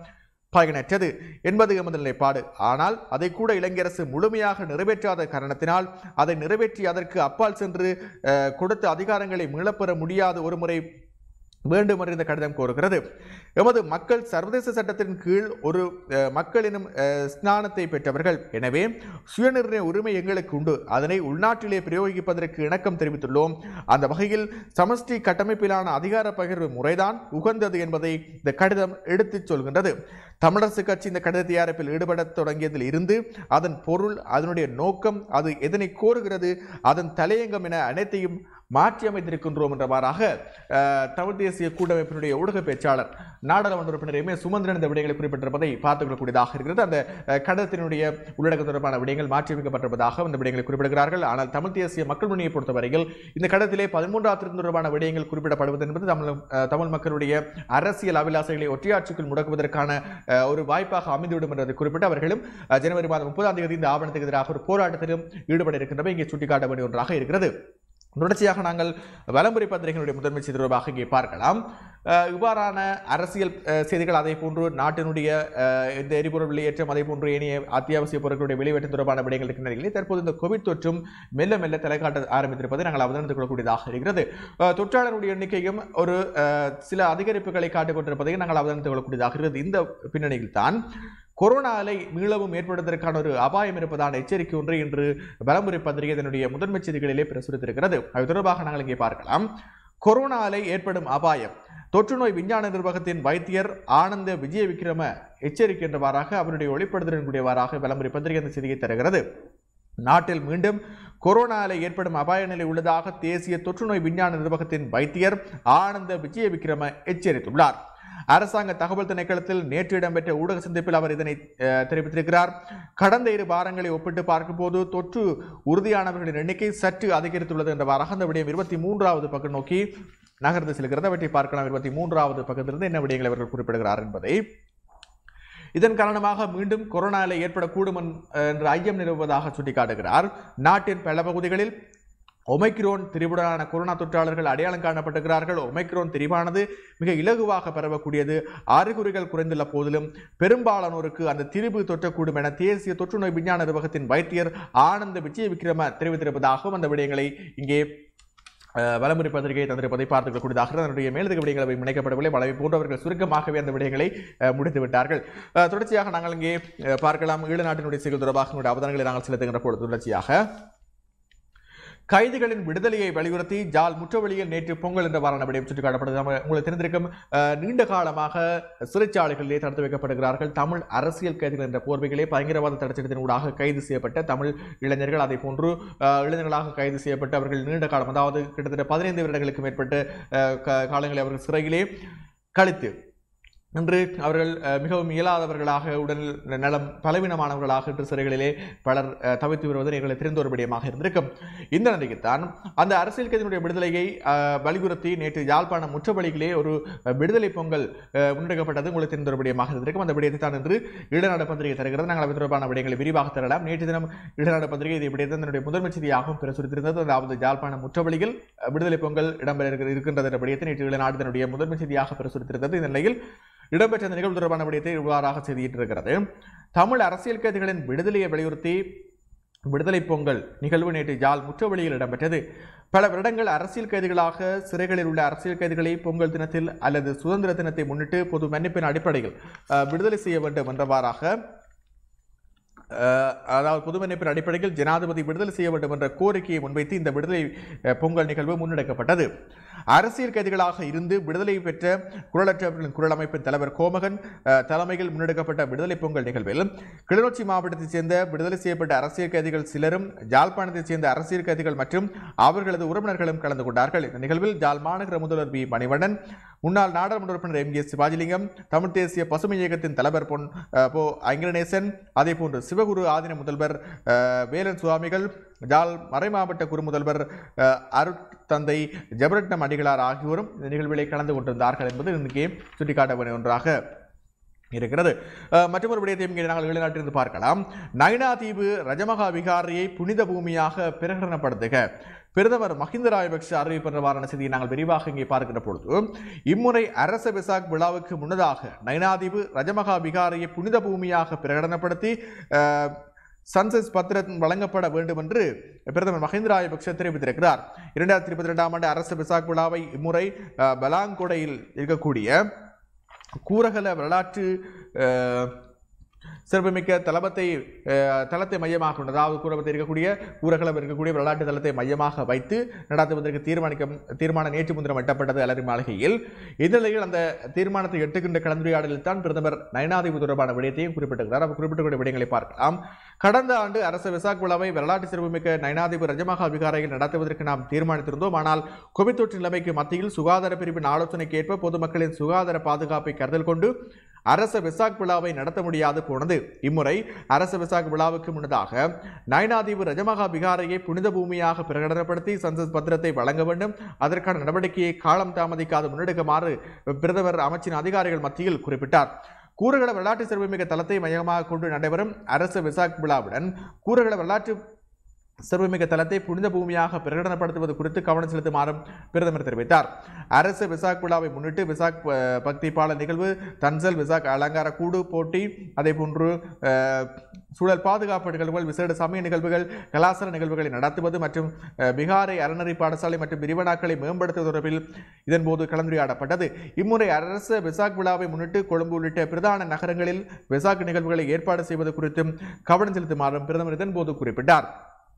Speaker 1: பயனற்றது என்பது எமது நிலைப்பாடு ஆனால் அதை கூட இளைஞரசு முழுமையாக நிறைவேற்றாத காரணத்தினால் அதை நிறைவேற்றி அதற்கு அப்பால் சென்று அஹ், கொடுத்த அதிகாரங்களை மீளப்பெற முடியாத ஒரு முறை வேண்டும் என்று இந்த கடிதம் கோருகிறது எமது மக்கள் சர்வதேச சட்டத்தின் கீழ் ஒரு அஹ், மக்கள் எனும் அஹ், ஸ்நானத்தை பெற்றவர்கள் எனவே சுயநிர்ணய உரிமை எங்களுக்கு உண்டு அதனை உள்நாட்டிலே பிரயோகிப்பதற்கு இணக்கம் தெரிவித்துள்ளோம் அந்த வகையில் சமஷ்டி கட்டமைப்பிலான அதிகார பகிர்வு முறைதான் உகந்தது என்பதை இந்த கடிதம் எடுத்துச் சொல்கின்றது தமிழரசு கட்சி இந்த கடித தயாரிப்பில் ஈடுபடத் தொடங்கியதில் இருந்து அதன் பொருள் அதனுடைய நோக்கம் அது எதனை கோருகிறது அதன் தலையங்கம் என அனைத்தையும் மாற்றி அமைத்திருக்கின்றோம் என்றவாறாக அஹ், தமிழ் தேசிய கூட்டமைப்பினுடைய ஊடக பேச்சாளர் நாடாளுமன்ற உறுப்பினர் எம் ஏ சுமந்திரன் இந்த விடயங்களை குறிப்பிட்டிருப்பதை பார்த்துக் கொள்ளக்கூடியதாக இருக்கிறது அந்த அஹ், கடிதத்தினுடைய உள்ளடக்கம் தொடர்பான விடயங்கள் மாற்றியமைக்கப்பட்டிருப்பதாக இந்த விடயங்களை குறிப்பிடுகிறார்கள் ஆனால் தமிழ் தேசிய மக்கள் முன்னணியை பொறுத்தவரையில் இந்த கடிதத்திலே பதிமூன்றாம் திருத்தம் தொடர்பான விடயங்கள் குறிப்பிடப்படுவது என்பது தமிழ் அஹ், தமிழ் மக்களுடைய அரசியல் அபிலாசைகளை ஒற்றையாட்சிக்குள் முடக்குவதற்கான அஹ், ஒரு வாய்ப்பாக அமைந்துவிடும் என்பதை குறிப்பிட்டு அவர்களும் அஹ், ஜனவரி மாதம் முப்பதாம் தேதி இந்த ஆவணத்துக்கு எதிராக ஒரு போராட்டத்திலும் ஈடுபட இருக்கின்றவை இங்கே சுட்டிக்காட்ட வேண்டிய ஒன்றாக இருக்கிறது தொடர்ச்சியாக நாங்கள் வலம்புரி பத்திரிகையினுடைய முதன்மை செய்தி தொடர்பாக இங்கே பார்க்கலாம் அஹ், இவ்வாறான அரசியல் அஹ், செய்திகள் அதே போன்று நாட்டினுடைய அஹ், இந்த எரிபொருள் வெளியேற்றம் அதே போன்று ஏனைய அத்தியாவசிய பொருட்களுடைய வெளியேற்றம் தொடர்பான விடயங்கள் இருக்கின்ற நிலையில் தற்போது இந்த கோவிட் தொற்றும் மெல்ல மெல்ல தலைக்காட்ட ஆரம்பித்திருப்பதை நாங்கள் அவதானித்துக் கொள்ளக்கூடியதாக இருக்கிறது அஹ், தொற்றாளருடைய எண்ணிக்கையும் ஒரு அஹ், சில அதிகரிப்புகளை காட்டிக் கொண்டிருப்பதையும் நாங்கள் அவதானித்துக் கொள்ளக்கூடியதாக இருக்கிறது இந்த பின்னணியில் தான் கொரோனா அலை மீளவும் ஏற்படுவதற்கான ஒரு அபாயம் இருப்பதான எச்சரிக்கை ஒன்றை இன்று பலமுறை பத்திரிகை இதனுடைய முதன்மை செய்திகளிலே பிரசுரித்திருக்கிறது அது தொடர்பாக நாங்கள் இங்கே பார்க்கலாம் கொரோனா அலை ஏற்படும் அபாயம் தொற்றுநோய் விஞ்ஞான நிர்வாகத்தின் வைத்தியர் ஆனந்த விஜய விக்ரம எச்சரிக்கின்றவாறாக அவருடைய ஒளிப்படுத்தலின் கூடியவாறாக விளம்பரி பத்திரிகை அந்த செய்தியை தருகிறது நாட்டில் மீண்டும் கொரோனா அலை ஏற்படும் அபாய நிலை உள்ளதாக தேசிய தொற்றுநோய் விஞ்ஞான நிர்வாகத்தின் வைத்தியர் ஆனந்த விஜய விக்ரம எச்சரித்துள்ளார் அரசாங்க தகவல் திணைக்களத்தில் நேற்று இடம்பெற்ற ஊடக சந்திப்பில் அவர் இதனை அஹ், தெரிவித்திருக்கிறார் கடந்த இரு வாரங்களை ஒப்பிட்டு பார்க்கும்போது தொற்று உறுதியானவர்களின் எண்ணிக்கை சற்று அதிகரித்துள்ளது என்றவாறாக அந்த விடயம் இருபத்தி மூன்றாவது பக்கம் நோக்கி நகர்ந்து செல்கிறது அவற்றை பார்க்கலாம் இருபத்தி மூன்றாவது பக்கத்திலிருந்து என்ன விடயங்களை அவர்கள் குறிப்பிடுகிறார் என்பதை இதன் காரணமாக மீண்டும் கொரோனா அலை ஏற்படக்கூடும் என்- என்ற ஐயம் நிலவுவதாக சுட்டிக்காட்டுகிறார் நாட்டின் பல பகுதிகளில் ஒமைக்ரோன் திரிபுடனான கொரோனா தொற்றாளர்கள் அடையாளம் காணப்பட்டிருக்கிறார்கள் ஒமைக்ரோன் திரிவானது மிக இலகுவாக பரவக்கூடியது அறிகுறிகள் குறைந்துள்ள போதிலும் பெரும்பாலானோருக்கு அந்த திரிபு தொற்றக்கூடும் என தேசிய தொற்றுநோய் விஞ்ஞான நிர்வாகத்தின் வைத்தியர் ஆனந்த விஜய விக்ரம தெரிவித்திருப்பதாகவும் அந்த விடயங்களை இங்கே அஹ், வலமுறை பத்திரிகை தந்திருப்பதை பார்த்துக் கொள்ளக்கூடியதாக அதனுடைய மேலதிக விடயங்கள் அவை இணைக்கப்படவில்லை வளவை போன்றவர்கள் சுருக்கமாகவே அந்த விடயங்களை அஹ், முடித்து விட்டார்கள் அஹ், தொடர்ச்சியாக நாங்கள் இங்கே அஹ், பார்க்கலாம் ஈழ நாட்டினுடைய செய்தி தொடர்பாக நம்முடைய அவதானங்களை நாங்கள் செலுத்துகின்ற பொழுது தொடர்ச்சியாக கைதிகளின் விடுதலையை வலியுறுத்தி ஜால் முற்றவெளியில் நேற்று பொங்கல் என்ற வாரான விடயம் சுட்டிக்காட்டப்படுது நம்ம உங்களுக்கு தெரிந்திருக்கும் அஹ், நீண்ட காலமாக சிறைச்சாலைகளிலே தடுத்து வைக்கப்படுகிறார்கள் தமிழ் அரசியல் கைதிகள் என்ற போர்வைகளே பயங்கரவாத தடைச்சட்டத்தின் ஊடாக கைது செய்யப்பட்ட தமிழ் இளைஞர்கள் அதை போன்று அஹ், இளைஞர்களாக கைது செய்யப்பட்டு அவர்கள் நீண்ட காலம் அதாவது கிட்டத்தட்ட பதினைந்து வருடங்களுக்கு மேற்பட்ட அஹ், க- காலங்களை அவர்கள் சிறையிலே கழித்து இன்று அவர்கள் அஹ், மிகவும் இயலாதவர்களாக உடல் நலம் பலவீனமானவர்களாக இன்று சிறைகளிலே பலர் அஹ், தவித்து வருவது எங்களை தெரிந்த ஒரு விடயமாக இருந்திருக்கும் இந்த நிலைக்குத்தான் அந்த அரசியல் கைதியினுடைய விடுதலையை அஹ், வலியுறுத்தி நேற்று யாழ்ப்பாணம் முற்றவழியிலே ஒரு அஹ், விடுதலை பொங்கல் அஹ், முன்னெடுக்கப்பட்டது உங்களுக்கு தெரிந்த ஒரு விடயமாக இருந்திருக்கும் அந்த விடயத்தை தான் இன்று ஈழநாடு பத்திரிகை தருகிறது நாங்கள் அது தொடர்பான விடயங்களை விரிவாக தரலாம் நேற்று தினம் ஈழநாடு பத்திரிகை இதை விடயத்தை தன்னுடைய முதன்மை செய்தியாகவும் பிரசுரித்திருந்தது அதாவது யாழ்ப்பாணம் முற்றவழியில் அஹ், விடுதலை பொங்கல் இடம்பெற இருக்கிற- இருக்கின்றது என்ற விடயத்தை நேற்று ஈழநாடு தன்னுடைய முதன்மை செய்தியாக பிரசுரித்திருந்தது இந்த நிலையில் இடம்பெற்ற இந்த நிகழ்வு தொடர்பான விடயத்தை இவ்வாறாக செய்திட்டிருக்கிறது தமிழ் அரசியல் கைதிகளின் விடுதலையை வலியுறுத்தி விடுதலை பொங்கல் நிகழ்வு நேற்று யாழ் முற்றவெளியில் இடம்பெற்றது பல வருடங்கள் அரசியல் கைதிகளாக சிறைகளில் உள்ள அரசியல் கைதிகளை பொங்கல் தினத்தில் அல்லது சுதந்திர தினத்தை முன்னிட்டு பொது மன்னிப்பின் அடிப்படையில் அஹ், விடுதலை செய்ய வேண்டும் என்றவாறாக அஹ், அதாவது பொது மன்னிப்பின் அடிப்படையில் ஜனாதிபதி விடுதலை செய்ய வேண்டும் என்ற கோரிக்கையை முன்வைத்து இந்த விடுதலை அஹ், பொங்கல் நிகழ்வு முன்னெடுக்கப்பட்டது அரசியல் கைதிகளாக இருந்து விடுதலை பெற்ற குரலற்றவர்களின் குரல் அமைப்பின் தலைவர் கோமகன் அஹ், தலைமையில் முன்னெடுக்கப்பட்ட விடுதலை பொங்கல் நிகழ்வில் கிளிநொச்சி மாவட்டத்தைச் சேர்ந்த விடுதலை செய்யப்பட்ட அரசியல் கைதிகள் சிலரும் ஜாழ்ப்பாணத்தைச் சேர்ந்த அரசியல் கைதிகள் மற்றும் அவர்களது உறவினர்களும் கலந்து கொண்டார்கள் இந்த நிகழ்வில் ஜாழ் மாநகர முதல்வர் பி மணிவண்ணன் முன்னாள் நாடாளுமன்ற உறுப்பினர் எம் கே சிவாஜிலிங்கம் தமிழ் தேசிய பசுமை இயக்கத்தின் தலைவர் பொன் அஹ், பொ ஐங்கரநேசன் அதேபோன்று சிவகுரு ஆதீன முதல்வர் அஹ், வேலன் சுவாமிகள் ஜாழ் மறைமாவட்ட குறுமுதல்வர் அஹ், அருட்தந்தை ஜெபரட்னம் அடிகளார் ஆகியோரும் இந்த நிகழ்விலே கலந்து கொண்டிருந்தார்கள் என்பது இன்றைக்கே சுட்டிக்காட்ட வேண்டிய ஒன்றாக இருக்கிறது அஹ், மற்றொரு விடயத்தையும் இங்கே நாங்கள் வெளிநாட்டிலிருந்து பார்க்கலாம் நைனா தீவு ரஜமகா விகாரியை புனித பூமியாக பிரகடனப்படுத்துக பிரதமர் மஹிந்த ராஜபக்ஷ அறிவிப்பென்றவாறான செய்தியை நாங்கள் விரிவாக இங்கே பார்க்கின்ற பொழுது இம்முறை அரச விசாக் விழாவுக்கு முன்னதாக நயனாதீவு ரஜமகா விகாரையை புனித பூமியாக பிரகடனப்படுத்தி அஹ், சன்சஸ் பத்திரம் வழங்கப்பட வேண்டும் என்று பிரதமர் மஹிந்த ராஜபக்ஷ தெரிவித்திருக்கிறார் இரண்டாயிரத்தி இருபத்தி ரெண்டாம் ஆண்டு அரசு விசாக் விழாவை இம்முறை அஹ், பலாங்கொடையில் இருக்கக்கூடிய கூரகல வரலாற்று அஹ், சிறப்புமிக்க தளபத்தை அஹ், தளத்தை மையமாக கொண்டு அதாவது கூறப்பட்டு இருக்கக்கூடிய ஊரகளம் இருக்கக்கூடிய வரலாற்று தளத்தை மையமாக வைத்து நடத்துவதற்கு தீர்மானிக்க தீர்மானம் நேற்று முன்தினம் எட்டப்பட்டது அலரி மாளிகையில் இந்த நிலையில் அந்த தீர்மானத்தை எட்டுகின்ற கலந்துரையாடலில் தான் பிரதமர் நயனாதிபதி தொடர்பான விடயத்தையும் குறிப்பிட்டிருக்கிறார் அவர் குறிப்பிட்டக்கூடிய விடயங்களை பார்க்கலாம் கடந்த ஆண்டு அரசு விசாக் விழாவை வரலாற்று சிறப்புமிக்க நயனாதிபதி ரஜமகா விகாரையில் நடத்துவதற்கு நாம் தீர்மானித்திருந்தோம் ஆனால் கோவிட் தொற்று நிலைமைக்கு மத்தியில் சுகாதார பிரிவின் ஆலோசனைக்கு ஏற்ப பொதுமக்களின் சுகாதார பாதுகாப்பை கருத்தில் கொண்டு அரச விசாக் விழாவை நடத்த முடியாது போனது இம்முறை அரச விசாக் விழாவுக்கு முன்னதாக நயனாதீவு ரஜமகா விகாரையை புனித பூமியாக பிரகடனப்படுத்தி சன்சஸ் பத்திரத்தை வழங்க வேண்டும் அதற்கான நடவடிக்கையை காலம் தாமதிக்காது முன்னெடுக்குமாறு பிரதமர் அமைச்சின் அதிகாரிகள் மத்தியில் குறிப்பிட்டார் கூறுகள வரலாற்று சிறப்புமிக்க தளத்தை மையமாக கொண்டு நடைபெறும் அரசு விசாக் விழாவுடன் கூறுகள வரலாற்று சிறப்புமிக்க தளத்தை புனித பூமியாக பிரகடனப்படுத்துவது குறித்து கவனம் செலுத்துமாறும் பிரதமர் தெரிவித்தார் அரசு விசாக் விழாவை முன்னிட்டு விசாக் அஹ், பக்தி பால நிகழ்வு தன்சல் விசாக் அலங்கார கூடு போட்டி அதே போன்று அஹ், சூழல் பாதுகாப்பு நிகழ்வுகள் விசேட சமய நிகழ்வுகள் கலாச்சார நிகழ்வுகளை நடத்துவது மற்றும் அஹ், பிகாரை அறநெறி பாடசாலை மற்றும் விரிவனாக்களை மேம்படுத்துவது தொடர்பில் இதன்போது கலந்துரையாடப்பட்டது இம்முறை அரசு விசாக் விழாவை முன்னிட்டு கொழும்பு உள்ளிட்ட பிரதான நகரங்களில் விசாக் நிகழ்வுகளை ஏற்பாடு செய்வது குறித்தும் கவனம் செலுத்துமாறும் பிரதமர் இதன்போது குறிப்பிட்டார்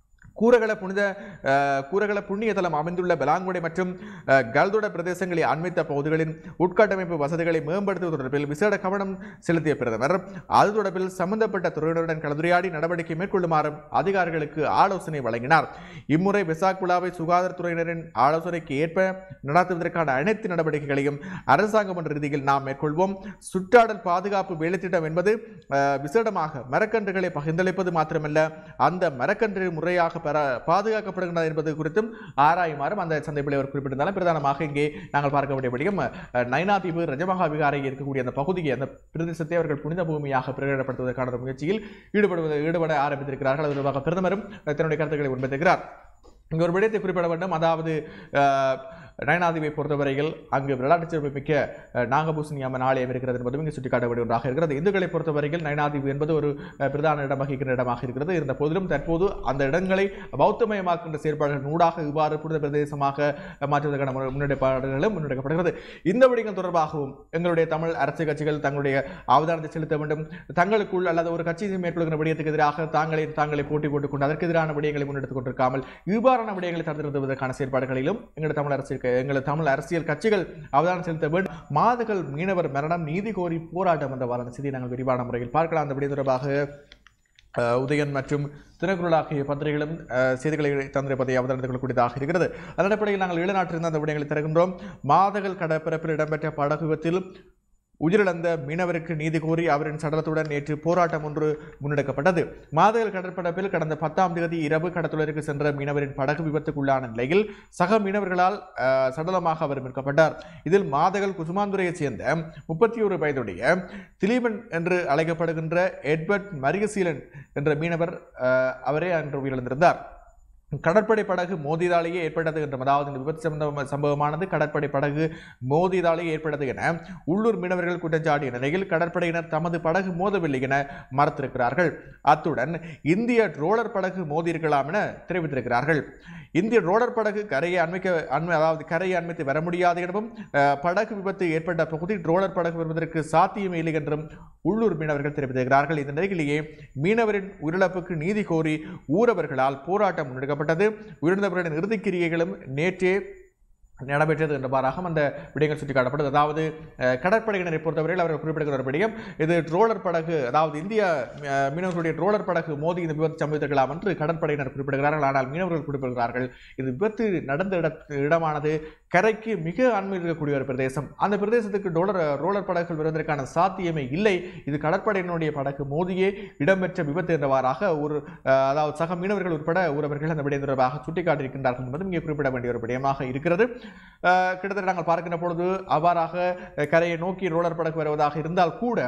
Speaker 1: கூரகள புனித அஹ், கூரகள புண்ணிய தலம் அமைந்துள்ள பெலாங்குடை மற்றும் அஹ், கல்துட பிரதேசங்களை அண்மித்த பகுதிகளின் உட்கட்டமைப்பு வசதிகளை மேம்படுத்துவது தொடர்பில் விசேட கவனம் செலுத்திய பிரதமர் அது தொடர்பில் சம்பந்தப்பட்ட துறையினருடன் கலந்துரையாடி நடவடிக்கை மேற்கொள்ளுமாறும் அதிகாரிகளுக்கு ஆலோசனை வழங்கினார் இம்முறை விசாக் விழாவை சுகாதாரத்துறையினரின் ஆலோசனைக்கு ஏற்ப நடத்துவதற்கான அனைத்து நடவடிக்கைகளையும் அரசாங்கம் என்ற ரீதியில் நாம் மேற்கொள்வோம் சுற்றாடல் பாதுகாப்பு வேலைத்திட்டம் என்பது அஹ், விசேடமாக மரக்கன்றுகளை பகிர்ந்தளிப்பது மாத்திரமல்ல அந்த மரக்கன்று முறையாக பெற பாதுகாக்கப்படுகின்றது என்பது குறித்தும் ஆராயுமாறும் அந்த சந்தைப்பிள்ளை அவர் குறிப்பிட்டிருந்தாலும் பிரதானமாக இங்கே நாங்கள் பார்க்க வேண்டிய விடயம் அஹ், நைனாதீவு ரஜமகா விகாரை இருக்கக்கூடிய அந்த பகுதியை அந்த பிரதேசத்தை அவர்கள் புனித பூமியாக பிரகடனப்படுத்துவதற்கான ஒரு முயற்சியில் ஈடுபடுவது ஈடுபட ஆரம்பித்திருக்கிறார்கள் அது தொடர்பாக பிரதமரும் அஹ், தன்னுடைய கருத்துக்களை முன்வைத்திருக்கிறார் இங்கே ஒரு விடயத்தை குறிப்பிட வேண்டும் அதாவது அஹ், நயனாதீவை பொறுத்தவரையில் அங்கு வரலாற்று சிறப்புமிக்க அஹ், நாகபூசணி அம்மன் ஆலயம் இருக்கிறது என்பதும் இங்கு சுட்டிக்காட்டக்கூடிய ஒன்றாக இருக்கிறது இந்துக்களை பொறுத்தவரையில் நயனாதீவு என்பது ஒரு அஹ், பிரதான இடம் வகிக்கின்ற இடமாக இருக்கிறது இருந்த போதிலும் தற்போது அந்த இடங்களை பௌத்தமயமாக்கின்ற செயற்பாடுகள் ஊடாக இவ்வாறு புனித பிரதேசமாக அஹ், மாற்றுவதற்கான முன்- முன்னெடுப்பாடுகளும் முன்னெடுக்கப்படுகிறது இந்த விடயங்கள் தொடர்பாகவும் எங்களுடைய தமிழ் அரசியல் கட்சிகள் தங்களுடைய அவதானத்தை செலுத்த வேண்டும் தங்களுக்குள் அல்லது ஒரு கட்சி மேற்கொள்கிற விடயத்துக்கு எதிராக தாங்களே தாங்களை போட்டி போட்டுக் கொண்டு அதற்கு எதிரான விடயங்களை முன்னெடுத்துக் கொண்டிருக்காமல் இவ்வாறான விடயங்களை தடுத்து நிறுத்துவதற்கான செயற்பாடுகளிலும் எங்கள் தமிழ் அரசியல் க- எங்கள் தமிழ் அரசியல் கட்சிகள் அவதானம் செலுத்த வேண்டும் மாதுகள் மீனவர் மரணம் நீதி கோரி போராட்டம் என்ற வாரான செய்தியை நாங்கள் விரிவான முறையில் பார்க்கலாம் அந்த விடயம் தொடர்பாக அஹ், உதயன் மற்றும் தினக்குரல் ஆகிய பத்திரிகைகளும் அஹ், செய்திகளை தந்திருப்பதை அவதானித்துக் கொள்ளக்கூடியதாக இருக்கிறது அதன் அடிப்படையில் நாங்கள் ஈழநாட்டிலிருந்து அந்த விடயங்களை தருகின்றோம் மாதகள் கடற்பரப்பில் இடம்பெற்ற படகு விபத்தில் உயிரிழந்த மீனவருக்கு நீதி கோரி அவரின் சடலத்துடன் நேற்று போராட்டம் ஒன்று முன்னெடுக்கப்பட்டது மாதகள் கடற்பரப்பில் கடந்த பத்தாம் தேதி இரவு கடற்தொழிலுக்கு சென்ற மீனவரின் படகு விபத்துக்குள்ளான நிலையில் சக மீனவர்களால் அஹ், சடலமாக அவர் மீட்கப்பட்டார் இதில் மாதகள் குசுமாந்துரையைச் சேர்ந்த முப்பத்தி ஒரு வயதுடைய திலீபன் என்று அழைக்கப்படுகின்ற எட்வர்ட் மரியசீலன் என்ற மீனவர் அஹ், அவரே அன்று உயிரிழந்திருந்தார் கடற்படை படகு மோதியதாலேயே ஏற்பட்டது என்றும் அதாவது இந்த விபத்து சம்பந்தம் சம்பவமானது கடற்படை படகு மோதியதாலேயே ஏற்பட்டது என உள்ளூர் மீனவர்கள் குற்றச்சாட்டிய நிலையில் கடற்படையினர் தமது படகு மோதவில்லை என மறுத்திருக்கிறார்கள் அத்துடன் இந்திய ரோலர் படகு மோதியிருக்கலாம் என தெரிவித்திருக்கிறார்கள் இந்திய ரோலர் படகு கரையை அண்மிக்க அண்மை அதாவது கரையை அண்மித்து வர முடியாது எனவும் அஹ், படகு விபத்து ஏற்பட்ட பகுதி ரோலர் படகு வருவதற்கு சாத்தியமே இல்லை என்றும் உள்ளூர் மீனவர்கள் தெரிவித்திருக்கிறார்கள் இந்த நிலையிலேயே மீனவரின் உயிரிழப்புக்கு நீதி கோரி ஊரவர்களால் போராட்டம் முன்னெடுக்கப்பட்டது உயிரிழந்தவர்களின் இறுதிக்கிரியைகளும் நேற்றே நடைபெற்றது என்றவாறாக அந்த விடயங்கள் சுட்டிக்காட்டப்பட்டது அதாவது அஹ், கடற்படையினரை பொறுத்தவரையில் அவர்கள் குறிப்பிடுகிற ஒரு விடயம் இது ரோலர் படகு அதாவது இந்திய அஹ், மீனவர்களுடைய ரோலர் படகு மோதி இந்த விபத்து சம்பவித்திருக்கலாம் என்று கடற்படையினர் குறிப்பிடுகிறார்கள் ஆனால் மீனவர்கள் குறிப்பிடுகிறார்கள் இது விபத்து நடந்த இட இடமானது கரைக்கு மிக அண்மையில் இருக்கக்கூடிய ஒரு பிரதேசம் அந்த பிரதேசத்துக்கு டோலர் ரோலர் படகுகள் வருவதற்கான சாத்தியமே இல்லை இது கடற்படையினுடைய படகு மோதியே இடம்பெற்ற விபத்து என்றவாறாக ஒரு அஹ், அதாவது சக மீனவர்கள் உட்பட ஊரவர்கள் அந்த விடயம் தொடர்பாக சுட்டிக்காட்டியிருக்கின்றார்கள் என்பதும் இங்கே குறிப்பிட வேண்டிய ஒரு விடயமாக இருக்கிறது அஹ், கிட்டத்தட்ட நாங்கள் பார்க்கின்ற பொழுது அவ்வாறாக அஹ், கரையை நோக்கி ரோலர் படகு வருவதாக இருந்தால் கூட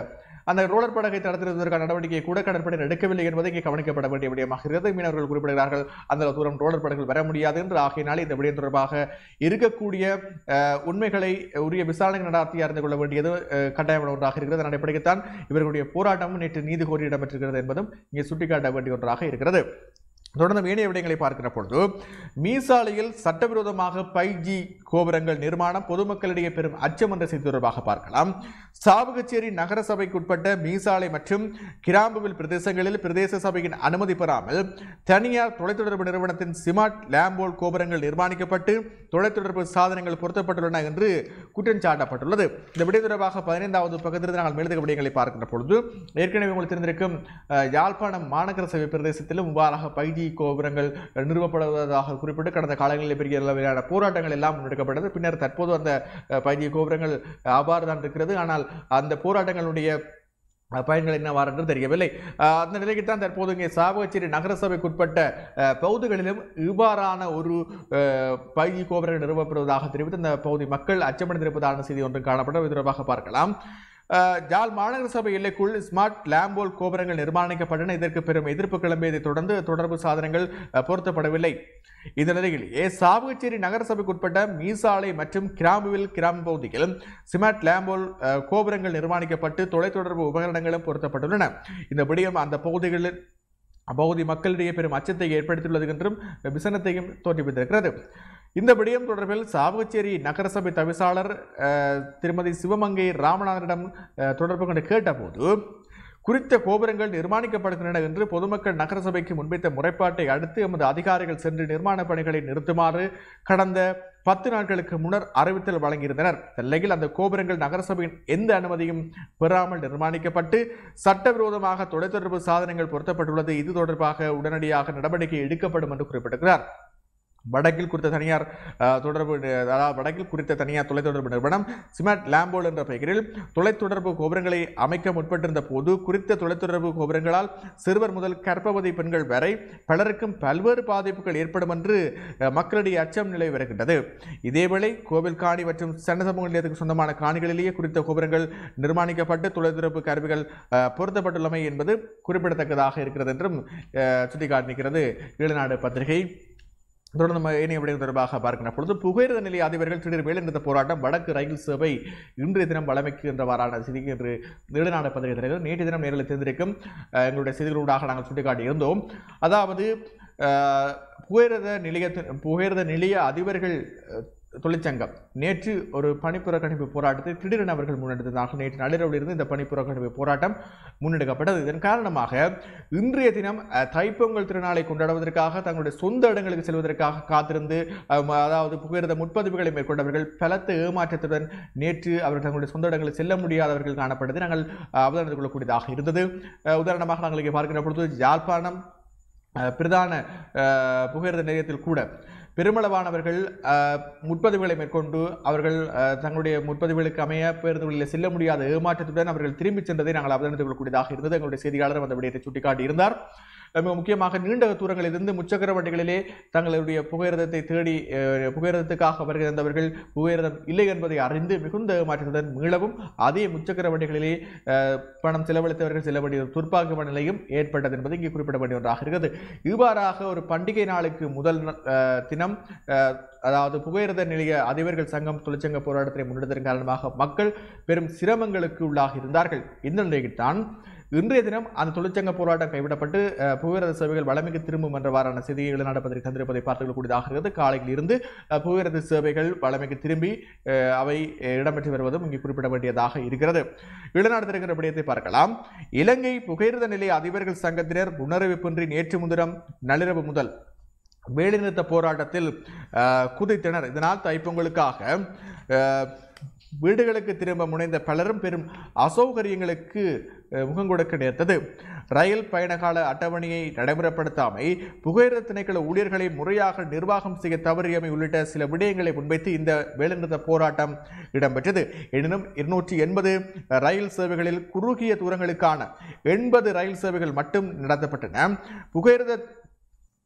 Speaker 1: அந்த ரோலர் படகை தடுத்திருப்பதற்கான நடவடிக்கையை கூட கடற்படையினர் எடுக்கவில்லை என்பதை இங்கே கவனிக்கப்பட வேண்டிய விடயமாக இருக்கிறது மீனவர்கள் குறிப்பிடுகிறார்கள் அந்த தூரம் ரோலர் படகுகள் வர முடியாது என்று ஆகையினால் இந்த விடயம் தொடர்பாக இருக்கக்கூடிய அஹ், உண்மைகளை உரிய விசாரணை நடாத்தி அறிந்து கொள்ள வேண்டியது அஹ், கட்டாயமான ஒன்றாக இருக்கிறது அதன் அடிப்படையில் இவர்களுடைய போராட்டமும் நேற்று நீதி கோரி இடம்பெற்றிருக்கிறது என்பதும் இங்கே சுட்டிக்காட்ட வேண்டிய ஒன்றாக இருக்கிறது தொடர்ந்து ஏனைய விடயங்களை பார்க்கிற பொழுது மீசாலையில் சட்டவிரோதமாக ஃபைவ் ஜி கோபுரங்கள் நிர்மாணம் பொதுமக்களிடையே பெரும் அச்சம் என்ற செய்தி தொடர்பாக பார்க்கலாம் சாவகச்சேரி நகர சபைக்குட்பட்ட மீசாலை மற்றும் கிராம்புவில் பிரதேசங்களில் பிரதேச சபையின் அனுமதி பெறாமல் தனியார் தொலைத்தொடர்பு நிறுவனத்தின் சிமார்ட் லேம்போல் கோபுரங்கள் நிர்மாணிக்கப்பட்டு தொலைத்தொடர்பு சாதனங்கள் பொருத்தப்பட்டுள்ளன என்று குற்றம் சாட்டப்பட்டுள்ளது இந்த விடயம் தொடர்பாக பதினைந்தாவது பக்கத்தில் நாங்கள் மேலதிக விடயங்களை பார்க்கின்ற பொழுது ஏற்கனவே உங்களுக்கு தெரிந்திருக்கும் அஹ், யாழ்ப்பாணம் மாநகர சபை பிரதேசத்திலும் இவ்வாறாக பைஜி கோபுரங்கள் நிறுவப்படுவதாக குறிப்பிட்டு கடந்த காலங்களில் பெரிய அளவிலான போராட்டங்கள் எல்லாம் முன்னெடுக்கப்பட்டது பின்னர் தற்போது அந்த பைஜி கோபுரங்கள் அவ்வாறு தான் இருக்கிறது ஆனால் அந்த போராட்டங்களுடைய அஹ், பயன்கள் என்னவாறு என்று தெரியவில்லை அஹ், அந்த நிலைக்கு தான் தற்போது இங்கே சாவகச்சேரி நகரசபைக்குட்பட்ட அஹ், பகுதிகளிலும் இவ்வாறான ஒரு அஹ், பைஜி கோபுரங்கள் நிறுவப்படுவதாக தெரிவித்து அந்த பகுதி மக்கள் அச்சமடைந்திருப்பதான செய்தி ஒன்று காணப்படும் இது தொடர்பாக பார்க்கலாம் அஹ், ஜாழ் மாநகர சபை எல்லைக்குள் ஸ்மார்ட் லேம்போல் கோபுரங்கள் நிர்மாணிக்கப்பட்டன இதற்கு பெரும் எதிர்ப்பு கிளம்பியதை தொடர்ந்து தொடர்பு சாதனங்கள் அஹ், பொருத்தப்படவில்லை இந்த நிலையிலேயே சாவகச்சேரி நகரசபைக்குட்பட்ட மீசாலை மற்றும் கிராம்புவில் கிராம பகுதியில் ஸ்மார்ட் லேம்போல் அஹ், கோபுரங்கள் நிர்மாணிக்கப்பட்டு தொலைத்தொடர்பு உபகரணங்களும் பொருத்தப்பட்டுள்ளன இந்த விடயம் அந்த பகுதிகளில் அப்பகுதி மக்களிடையே பெரும் அச்சத்தை ஏற்படுத்தியுள்ளது என்றும் விசனத்தையும் தோற்றுவித்திருக்கிறது இந்த விடயம் தொடர்பில் சாவகச்சேரி நகரசபை தவிசாளர் அஹ், திருமதி சிவமங்கை ராமநாதனிடம் அஹ், தொடர்பு கொண்டு கேட்டபோது குறித்த கோபுரங்கள் நிர்மாணிக்கப்படுகின்றன என்று பொதுமக்கள் நகரசபைக்கு முன்வைத்த முறைப்பாட்டை அடுத்து எமது அதிகாரிகள் சென்று நிர்மாண பணிகளை நிறுத்துமாறு கடந்த பத்து நாட்களுக்கு முன்னர் அறிவித்தல் வழங்கியிருந்தனர் இந்த நிலையில் அந்த கோபுரங்கள் நகரசபையின் எந்த அனுமதியும் பெறாமல் நிர்மாணிக்கப்பட்டு சட்டவிரோதமாக தொலைத்தொடர்பு சாதனங்கள் பொருத்தப்பட்டுள்ளது இது தொடர்பாக உடனடியாக நடவடிக்கை எடுக்கப்படும் என்று குறிப்பிட்டிருக்கிறார் வடக்கில் குறித்த தனியார் அஹ், தொடர்பு நி- அதாவது வடக்கில் குறித்த தனியார் தொலைத்தொடர்பு நிறுவனம் சிமார்ட் லேம்போல் என்ற பெயரில் தொலைத்தொடர்பு கோபுரங்களை அமைக்க முற்பட்டிருந்த போது குறித்த தொலைத்தொடர்பு கோபுரங்களால் சிறுவர் முதல் கர்ப்பவதி பெண்கள் வரை பலருக்கும் பல்வேறு பாதிப்புகள் ஏற்படும் என்று அஹ், மக்களிடையே அச்சம் நிலவி வருகின்றது இதேவேளை கோவில் காணி மற்றும் சன்னசமூக நிலையத்துக்கு சொந்தமான காணிகளிலேயே குறித்த கோபுரங்கள் நிர்மாணிக்கப்பட்டு தொலைத்தொடர்பு கருவிகள் அஹ், பொருத்தப்பட்டுள்ளமை என்பது குறிப்பிடத்தக்கதாக இருக்கிறது என்றும் அஹ், சுட்டிக்காட்டியிருக்கிறது ஈழநாடு பத்திரிகை தொடர்ந்து நம்ம ஏனைய விடயம் தொடர்பாக பார்க்கின்ற பொழுது புகையிரத நிலைய அதிபர்கள் திடீர் வேலைநிறுத்த போராட்டம் வடக்கு ரயில் சேவை இன்றைய தினம் வழமைக்கு என்றவாறான செய்தி என்று நீடநாடு பத்திரிகை தருகிறது நேற்று தினம் நேரில் தெரிந்திருக்கும் அஹ், எங்களுடைய செய்திகளூடாக நாங்கள் சுட்டிக்காட்டி இருந்தோம் அதாவது அஹ், புகையிரத நிலையத்தின் புகையிரத நிலைய அதிபர்கள் அஹ், தொழிற்சங்கம் நேற்று ஒரு பணிப்புறக்கணிப்பு போராட்டத்தை திடீரென அவர்கள் முன்னெடுத்ததாக நேற்று நள்ளிரவில் இருந்து இந்த பணிப்புறக்கணிப்பு போராட்டம் முன்னெடுக்கப்பட்டது இதன் காரணமாக இன்றைய தினம் அஹ், தைப்பொங்கல் திருநாளை கொண்டாடுவதற்காக தங்களுடைய சொந்த இடங்களுக்கு செல்வதற்காக காத்திருந்து அஹ், அதாவது புகையிரத முற்பதிவுகளை மேற்கொண்டவர்கள் பலத்த ஏமாற்றத்துடன் நேற்று அவர்கள் தங்களுடைய சொந்த இடங்களுக்கு செல்ல முடியாதவர்கள் காணப்பட்டது நாங்கள் அஹ், அவதானித்துக் கொள்ளக்கூடியதாக இருந்தது அஹ், உதாரணமாக நாங்கள் இங்கே பார்க்கிற பொழுது யாழ்ப்பாணம் அஹ், பிரதான அஹ், புகையிரத நிலையத்தில் கூட பெருமளவானவர்கள் அஹ், முற்பதிவுகளை மேற்கொண்டு அவர்கள் அஹ், தங்களுடைய முற்பதிவுகளுக்கு அமைய பேருந்துகளில் செல்ல முடியாத ஏமாற்றத்துடன் அவர்கள் திரும்பிச் சென்றதை நாங்கள் அவதானித்துக் கொள்ளக்கூடியதாக இருந்தது எங்களுடைய செய்தியாளர் அந்த விடயத்தை சுட்டிக்காட்டி இருந்தார் மிக முக்கியமாக நீண்ட தூரங்களிலிருந்து முச்சக்கர வண்டிகளிலே தங்களுடைய புகையிரதத்தை தேடி அஹ், புகையிரதத்துக்காக வருகிறவர்கள் புகையிரதம் இல்லை என்பதை அறிந்து மிகுந்த ஏமாற்றத்துடன் மீளவும் அதே முச்சக்கர வண்டிகளிலே அஹ், பணம் செலவழித்தவர்கள் செல்ல வேண்டிய ஒரு துர்ப்பாக்கிய நிலையும் ஏற்பட்டது என்பது இங்கே குறிப்பிட வேண்டிய ஒன்றாக இருக்கிறது இவ்வாறாக ஒரு பண்டிகை நாளுக்கு முதல் ந- அஹ், தினம் அஹ், அதாவது புகையிரத நிலைய அதிபர்கள் சங்கம் தொழிற்சங்க போராட்டத்தை முன்னெடுத்ததன் காரணமாக மக்கள் பெரும் சிரமங்களுக்கு உள்ளாகி இருந்தார்கள் இந்த நிலையில்தான் இன்றைய தினம் அந்த தொழிற்சங்க போராட்டம் கைவிடப்பட்டு அஹ், புகையிரத சேவைகள் வளமைக்கு திரும்பும் என்றவாறான செய்திகள் நடப்பதற்கு தந்திருப்பதை பார்த்துக் கொள்ளக்கூடியதாக இருக்கிறது காலையில் இருந்து அஹ், புகையிரத சேவைகள் வளமைக்கு திரும்பி அஹ், அவை அஹ், இடம்பெற்று வருவதும் இங்கே குறிப்பிட வேண்டியதாக இருக்கிறது இளநாடு தருகிற விடயத்தை பார்க்கலாம் இலங்கை புகையிரத நிலைய அதிபர்கள் சங்கத்தினர் முன்னறிவிப்பின்றி நேற்று முதிரம் நள்ளிரவு முதல் வேலைநிறுத்த போராட்டத்தில் அஹ், குதித்தனர் இதனால் தைப்பொங்கலுக்காக அஹ், வீடுகளுக்கு திரும்ப முனைந்த பலரும் பெரும் அசௌகரியங்களுக்கு அஹ், முகம் கொடுக்க நேர்த்தது ரயில் பயணகால அட்டவணையை நடைமுறைப்படுத்தாமை புகையிரத திணைக்கள ஊழியர்களை முறையாக நிர்வாகம் செய்ய தவறியமை உள்ளிட்ட சில விடயங்களை முன்வைத்து இந்த வேலைநிறுத்த போராட்டம் இடம்பெற்றது எனினும் இருநூற்றி எண்பது ரயில் சேவைகளில் குறுகிய தூரங்களுக்கான எண்பது ரயில் சேவைகள் மட்டும் நடத்தப்பட்டன புகையிரத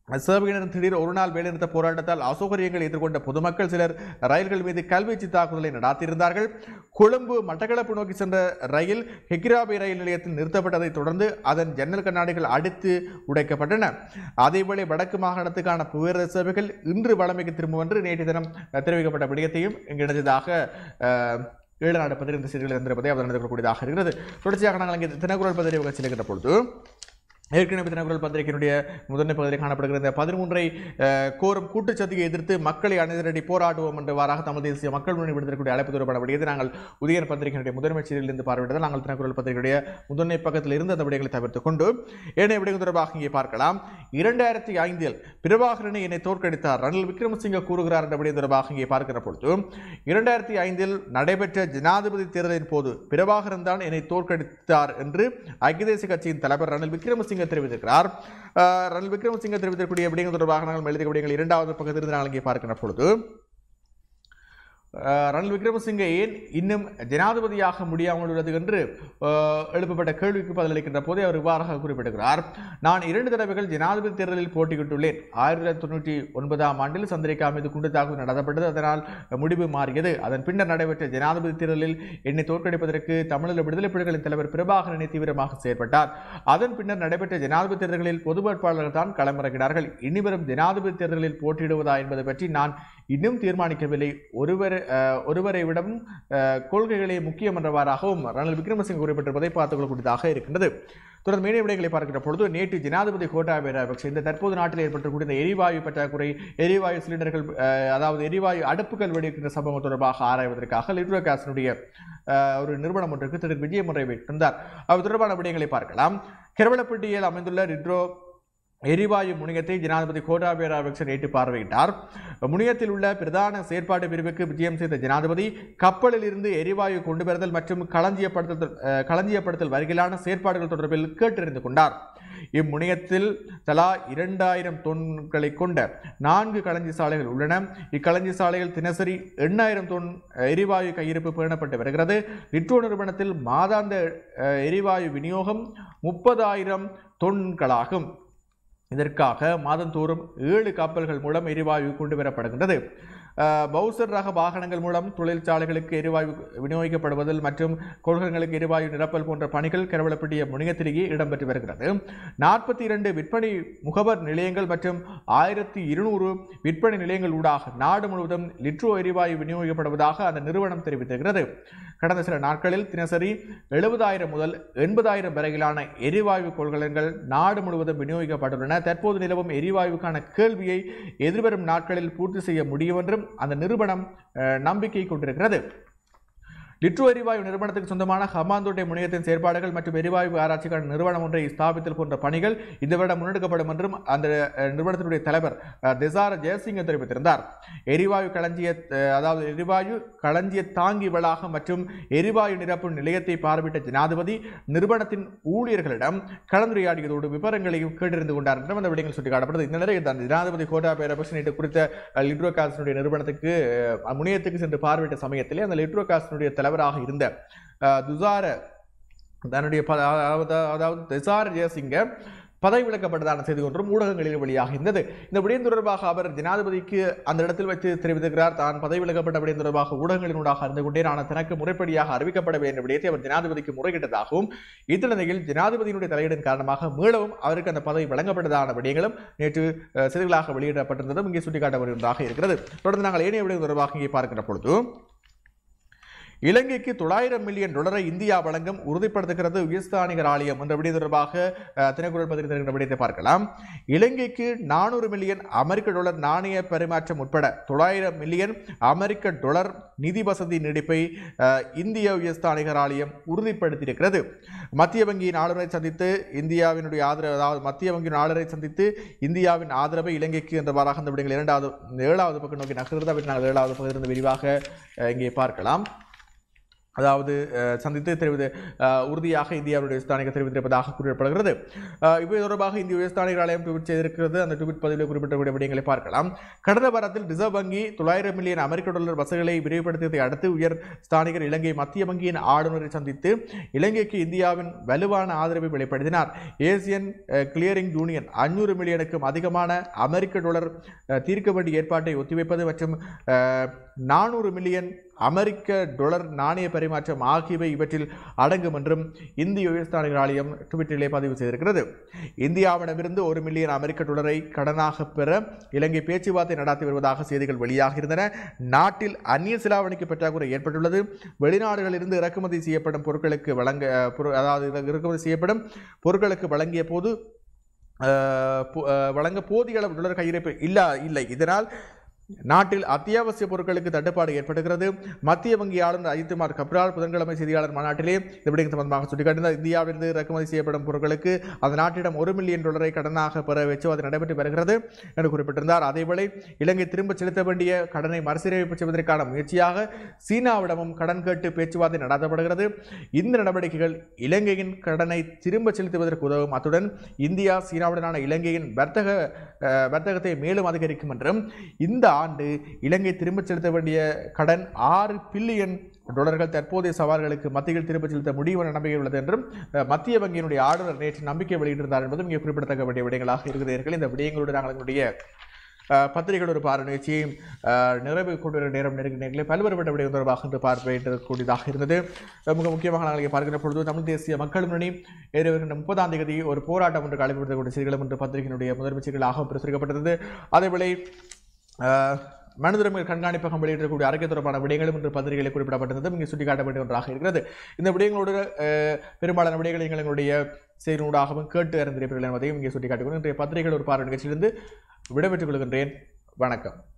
Speaker 1: சேவையினர் திடீர் ஒரு நாள் வேலைநிறுத்த போராட்டத்தால் அசௌகரியங்களை எதிர்கொண்ட பொதுமக்கள் சிலர் ரயில்கள் மீது கல்வீச்சு தாக்குதலை நடாத்தியிருந்தார்கள் கொழும்பு மட்டக்களப்பு நோக்கி சென்ற ரயில் ஹெக்கிராபே ரயில் நிலையத்தில் நிறுத்தப்பட்டதைத் தொடர்ந்து அதன் ஜன்னல் கண்ணாடிகள் அடித்து உடைக்கப்பட்டன அதேவேளை வடக்கு மாகாணத்துக்கான புகையிரத சேவைகள் இன்று வழமைக்கு திரும்பும் என்று நேற்று தினம் அஹ், தெரிவிக்கப்பட்ட விடயத்தையும் இங்கு இணைந்ததாக அஹ், ஈழநாடு பதினைந்து செய்திகள் இருந்திருப்பதை அவர் நடக்கக்கூடியதாக இருக்கிறது தொடர்ச்சியாக நாங்கள் இங்கே தினக்குரல் பதிவு செல்கின்ற பொழுது ஏற்கனவே தினக்குரல் பத்திரிகையினுடைய முதன்மை பகுதியில் காணப்படுகிற இந்த பதிமூன்றை அஹ், கோரும் கூட்டுச்சதியை எதிர்த்து மக்களை அணிதிரட்டி போராடுவோம் என்றவாறாக தமிழ் தேசிய மக்கள் முன்னணி விடுதலைக்கூடிய அழைப்பு தொடர்பான விடயத்தை நாங்கள் உதயன் பத்திரிகையினுடைய முதன்மை செய்தியிலிருந்து பார்வையிட்டதால் நாங்கள் தினக்குரல் பத்திரிகையுடைய முதன்மை பக்கத்தில் இருந்து அந்த விடயங்களை தவிர்த்துக் கொண்டு ஏனைய விடயங்கள் தொடர்பாக இங்கே பார்க்கலாம் இரண்டாயிரத்தி ஐந்தில் பிரபாகரனை என்னை தோற்கடித்தார் ரணில் விக்ரமசிங்க கூறுகிறார் என்ற விடயம் தொடர்பாக இங்கே பார்க்கிற பொழுது இரண்டாயிரத்தி ஐந்தில் நடைபெற்ற ஜனாதிபதி தேர்தலின் போது பிரபாகரன் தான் என்னை தோற்கடித்தார் என்று ஐக்கிய தேசிய கட்சியின் தலைவர் ரணில் விக்ரமசிங்க தெரிவித்திருக்கிறார் அஹ், ரணில் விக்ரமசிங்க தெரிவித்திருக்கக்கூடிய விடயங்கள் தொடர்பாக நாங்கள் எழுதிய விடயங்கள் இரண்டாவது பக்கத்திலிருந்து நாங்கள் இங்கே பார்க்கிற பொழுது அஹ், ரணில் விக்ரமசிங்கே ஏன் இன்னும் ஜனாதிபதியாக முடியாமல் உள்ளது என்று அஹ், எழுப்பப்பட்ட கேள்விக்கு பதிலளிக்கின்ற போதே அவர் இவ்வாறாக குறிப்பிடுகிறார் நான் இரண்டு தடவைகள் ஜனாதிபதி தேர்தலில் போட்டியிட்டுள்ளேன் ஆயிரத்தி தொள்ளாயிரத்தி தொண்ணூற்றி ஒன்பதாம் ஆண்டில் சந்திரிகா மீது குண்டு தாக்குதல் நடத்தப்பட்டது அதனால் முடிவு மாறியது அதன் பின்னர் நடைபெற்ற ஜனாதிபதி தேர்தலில் என்னை தோற்கடிப்பதற்கு தமிழீழ விடுதலை புலிகளின் தலைவர் பிரபாகரனை தீவிரமாக செயற்பட்டார் அதன் பின்னர் நடைபெற்ற ஜனாதிபதி தேர்தல்களில் பொது வேட்பாளர்கள் தான் களமிறங்கினார்கள் இனிவரும் ஜனாதிபதி தேர்தலில் போட்டியிடுவதா என்பது பற்றி நான் இன்னும் தீர்மானிக்கவில்லை ஒருவர் அஹ், ஒருவரை விடவும் அஹ், கொள்கைகளே முக்கியம் என்றவாறாகவும் ரணில் விக்ரமசிங்க குறிப்பிட்டிருப்பதை பார்த்துக் கொள்ளக்கூடியதாக இருக்கின்றது தொடர்ந்து மேலே விடயங்களை பார்க்கின்ற பொழுது நேற்று ஜனாதிபதி கோட்டாபய ராஜபக்ஷ இந்த தற்போது நாட்டில் ஏற்பட்டிருக்கூடிய இந்த எரிவாயு பற்றாக்குறை எரிவாயு சிலிண்டர்கள் அஹ், அதாவது எரிவாயு அடுப்புகள் வெடிக்கின்ற சம்பவம் தொடர்பாக ஆராய்வதற்காக லிட்ரோ கேஸினுடைய அஹ், ஒரு நிறுவனம் ஒன்றுக்கு திரு விஜய் முறை வைத்திருந்தார் அது தொடர்பான விடயங்களை பார்க்கலாம் கெரவலப்பட்டியில் அமைந்துள்ள லிட்ரோ எரிவாயு முனையத்தை ஜனாதிபதி கோட்டாபய ராஜபக்ஷ நேற்று பார்வையிட்டார் முனையத்தில் உள்ள பிரதான செயற்பாட்டு பிரிவுக்கு விஜயம் செய்த ஜனாதிபதி கப்பலில் இருந்து எரிவாயு கொண்டு வருதல் மற்றும் களஞ்சியப்படுத்தல் அஹ், களஞ்சியப்படுத்தல் வரையிலான செயற்பாடுகள் தொடர்பில் கேட்டறிந்து கொண்டார் இம்முனையத்தில் தலா இரண்டாயிரம் தொன்களை கொண்ட நான்கு களஞ்சி சாலைகள் உள்ளன இக்களஞ்சி சாலைகள் தினசரி எண்ணாயிரம் தொன் எரிவாயு கையிருப்பு பேணப்பட்டு வருகிறது லிட்ரோ நிறுவனத்தில் மாதாந்த அஹ், எரிவாயு விநியோகம் முப்பதாயிரம் தொன்களாகும் இதற்காக மாதந்தோறும் ஏழு கப்பல்கள் மூலம் எரிவாயு கொண்டு வரப்படுகின்றது அஹ், பவுசர் ரக வாகனங்கள் மூலம் தொழிற்சாலைகளுக்கு எரிவாயு விநியோகிக்கப்படுவதில் மற்றும் கொள்கலங்களுக்கு எரிவாயு நிரப்பல் போன்ற பணிகள் கரவலப்பட்டிய முனையத்திலேயே இடம்பெற்று வருகிறது நாற்பத்தி இரண்டு விற்பனை முகவர் நிலையங்கள் மற்றும் ஆயிரத்தி இருநூறு விற்பனை நிலையங்கள் ஊடாக நாடு முழுவதும் லிட்ரோ எரிவாயு விநியோகிக்கப்படுவதாக அந்த நிறுவனம் தெரிவித்திருக்கிறது கடந்த சில நாட்களில் தினசரி எழுபதாயிரம் முதல் எண்பதாயிரம் வரையிலான எரிவாயு கொள்கலன்கள் நாடு முழுவதும் விநியோகிக்கப்பட்டுள்ளன தற்போது நிலவும் எரிவாயுக்கான கேள்வியை எதிர்வரும் நாட்களில் பூர்த்தி செய்ய முடியும் என்றும் அந்த நிறுவனம் அஹ், நம்பிக்கை கொண்டிருக்கிறது லிட்ரோ எரிவாயு நிறுவனத்துக்கு சொந்தமான ஹமாந்தோட்டை முனையத்தின் செயற்பாடுகள் மற்றும் எரிவாயு ஆராய்ச்சிக்கான நிறுவனம் ஒன்றை ஸ்தாபித்தல் போன்ற பணிகள் இந்த வருடம் முன்னெடுக்கப்படும் என்றும் அந்த அஹ், நிறுவனத்தினுடைய தலைவர் அஹ், திசார ஜெயசிங்க தெரிவித்திருந்தார் எரிவாயு களஞ்சிய அஹ், அதாவது எரிவாயு களஞ்சிய தாங்கி வளாகம் மற்றும் எரிவாயு நிரப்பு நிலையத்தை பார்வையிட்ட ஜனாதிபதி நிறுவனத்தின் ஊழியர்களிடம் கலந்துரையாடியதோடு விவரங்களையும் கேட்டறிந்து கொண்டார் என்றும் அந்த விடயங்கள் சுட்டிக்காட்டப்படுது இந்த நிலையில் தான் ஜனாதிபதி கோட்டாபய ராஜபக்ஷ நேற்று குறித்த அஹ், லிட்ரோ காசினுடைய நிறுவனத்துக்கு அஹ், முனையத்துக்கு சென்று பார்வையிட்ட சமயத்திலே அந்த லிட்ரோ காசினுடைய தலைவராக இருந்த அஹ், துசார தன்னுடைய ப- அதாவது அதாவது திசார ஜெயசிங்க பதவி விலக்கப்பட்டதான செய்தி ஒன்றும் ஊடகங்களில் வெளியாக இருந்தது இந்த விடயம் தொடர்பாக அவர் ஜனாதிபதிக்கு அந்த இடத்தில் வைத்து தெரிவித்திருக்கிறார் தான் பதவி விலக்கப்பட்ட விடயம் தொடர்பாக ஊடகங்களினூடாக அறிந்து கொண்டேன் ஆனால் தனக்கு முறைப்படியாக அறிவிக்கப்பட வேண்டிய விடயத்தை அவர் ஜனாதிபதிக்கு முறையிட்டதாகவும் இந்நிலையில் ஜனாதிபதியினுடைய தலையீடின் காரணமாக மீளவும் அவருக்கு அந்த பதவி வழங்கப்பட்டதான விடயங்களும் நேற்று அஹ், செய்திகளாக வெளியிடப்பட்டிருந்ததும் இங்கே சுட்டிக்காட்டப்படுவதாக இருக்கிறது தொடர்ந்து நாங்கள் ஏனைய விடயம் தொடர்பாக இங்கே பார்க்கின்ற பொழுது இலங்கைக்கு தொள்ளாயிரம் மில்லியன் டாலரை இந்தியா வழங்கும் உறுதிப்படுத்துகிறது உயர்ஸ்தானிகர் ஆலயம் என்ற விடயம் தொடர்பாக அஹ், தினக்குரல் பத்திரிகை தருகின்ற விடயத்தை பார்க்கலாம் இலங்கைக்கு நானூறு மில்லியன் அமெரிக்க டாலர் நாணய பரிமாற்றம் உட்பட தொள்ளாயிரம் மில்லியன் அமெரிக்க டாலர் நிதி வசதி நீடிப்பை அஹ், இந்திய உயர்ஸ்தானிகர் ஆலயம் உறுதிப்படுத்தியிருக்கிறது மத்திய வங்கியின் ஆளுநரை சந்தித்து இந்தியாவினுடைய ஆதரவு அதாவது மத்திய வங்கியின் ஆளுநரை சந்தித்து இந்தியாவின் ஆதரவை இலங்கைக்கு என்றவாறாக அந்த விடயங்கள் இரண்டாவது ஏழாவது பக்கம் நோக்கி நகர்ந்து நாங்கள் ஏழாவது பகுதியிலிருந்து விரிவாக அஹ், இங்கே பார்க்கலாம் அதாவது அஹ், சந்தித்து தெரிவித்து அஹ், உறுதியாக இந்தியாவுடைய ஸ்தானிக தெரிவித்திருப்பதாக குறிப்பிடப்படுகிறது அஹ், இது தொடர்பாக இந்திய உயர்ஸ்தானிகர் ஆலயம் ட்வீட் செய்திருக்கிறது அந்த ட்வீட் பதிவில் குறிப்பிட்டக்கூடிய விடயங்களை பார்க்கலாம் கடந்த வாரத்தில் ரிசர்வ் வங்கி தொள்ளாயிரம் மில்லியன் அமெரிக்க டாலர் வசதிகளை விரிவுபடுத்தியதை அடுத்து உயர் ஸ்தானிகர் இலங்கை மத்திய வங்கியின் ஆளுநரை சந்தித்து இலங்கைக்கு இந்தியாவின் வலுவான ஆதரவை வெளிப்படுத்தினார் ஏசியன் அஹ், கிளியரிங் யூனியன் அஞ்சூறு மில்லியனுக்கும் அதிகமான அமெரிக்க டாலர் அஹ், தீர்க்க வேண்டிய ஏற்பாட்டை ஒத்திவைப்பது மற்றும் நானூறு மில்லியன் அமெரிக்க டாலர் நாணய பரிமாற்றம் ஆகியவை இவற்றில் அடங்கும் என்றும் இந்திய உயர்ஸ்தானிகர் ஆலயம் ட்விட்டரிலே பதிவு செய்திருக்கிறது இந்தியாவிடமிருந்து ஒரு மில்லியன் அமெரிக்க டாலரை கடனாக பெற இலங்கை பேச்சுவார்த்தை நடத்தி வருவதாக செய்திகள் வெளியாகியிருந்தன நாட்டில் அந்நிய செலாவணிக்கு பற்றாக்குறை ஏற்பட்டுள்ளது வெளிநாடுகளிலிருந்து இறக்குமதி செய்யப்படும் பொருட்களுக்கு வழங்க பொரு- அதாவது இறக்குமதி செய்யப்படும் பொருட்களுக்கு வழங்கிய போது அஹ், பு- அஹ், வழங்க போதிய அளவு டாலர் கையிருப்பு இல்ல இல்லை இதனால் நாட்டில் அத்தியாவசிய பொருட்களுக்கு தட்டுப்பாடு ஏற்படுகிறது மத்திய வங்கி ஆளுநர் அஜித்குமார் கப்ரால் புதன்கிழமை செய்தியாளர் மாநாட்டிலே இந்த விடயம் சம்பந்தமாக சுட்டிக்காட்டினார் இந்தியாவிலிருந்து இறக்குமதி செய்யப்படும் பொருட்களுக்கு அந்த நாட்டிடம் ஒரு மில்லியன் டாலரை கடனாக பெற பேச்சுவார்த்தை நடைபெற்று வருகிறது என்று குறிப்பிட்டிருந்தார் அதேவேளை இலங்கை திரும்ப செலுத்த வேண்டிய கடனை மறுசீரமைப்பு செய்வதற்கான முயற்சியாக சீனாவிடமும் கடன் கேட்டு பேச்சுவார்த்தை நடத்தப்படுகிறது இந்த நடவடிக்கைகள் இலங்கையின் கடனை திரும்ப செலுத்துவதற்கு உதவும் அத்துடன் இந்தியா சீனாவுடனான இலங்கையின் வர்த்தக அஹ், வர்த்தகத்தை மேலும் அதிகரிக்கும் என்றும் இந்த ஆண்டு இலங்கை திரும்பச் செலுத்த வேண்டிய கடன் ஆறு பில்லியன் டாலர்கள் தற்போதைய சவால்களுக்கு மத்தியில் திரும்ப செலுத்த முடியும் என நம்பிக்கை உள்ளது என்றும் அஹ், மத்திய வங்கியினுடைய ஆளுநர் நேற்று நம்பிக்கை வெளியிட்டிருந்தார் என்பதும் இங்கே குறிப்பிடத்தக்க வேண்டிய விடயங்களாக இருக்கிறீர்கள் இந்த விடயங்களோடு நாங்கள் எங்களுடைய அஹ், பத்திரிகைகள் ஒரு பார்வை நிகழ்ச்சியையும் அஹ், நிறைவு கொண்டு வரும் நேரம் நெருங்கினீர்களே பல்வேறுபட்ட விடயம் தொடர்பாக இன்று பார்வையிடக்கூடியதாக இருந்தது அஹ், மிக முக்கியமாக நாங்கள் இங்கே பார்க்கிற பொழுது தமிழ் தேசிய மக்கள் முன்னணி வருகின்ற முப்பதாம் தேதி ஒரு போராட்டம் ஒன்று அழைப்படுத்தக்கூடிய செய்திகளும் இன்று பத்திரிகையினுடைய முதன்மை செய்திகளாக பிரசுரிக்கப்பட்டிருந்தது அதேவேளை அஹ், மனிதுரிமைகள் கண்காணிப்பகம் வெளியிடக்கூடிய அறிக்கை தொடர்பான விடயங்களும் இன்று பத்திரிகைகளில் குறிப்பிடப்பட்டிருந்தது இங்கே சுட்டிக்காட்ட வேண்டிய ஒன்றாக இருக்கிறது இந்த விடயங்களோடு அஹ், பெரும்பாலான விடயங்களை நீங்கள் எங்களுடைய செய்தியூடாகவும் கேட்டு அறிந்திருப்பீர்கள் என்பதையும் இங்கே சுட்டிக்காட்டுகிறோம் இன்றைய பத்திரிகைகள் ஒரு பார்வை நிகழ்ச்சியிலிருந்து விடைபெற்றுக் கொள்கின்றேன் வணக்கம்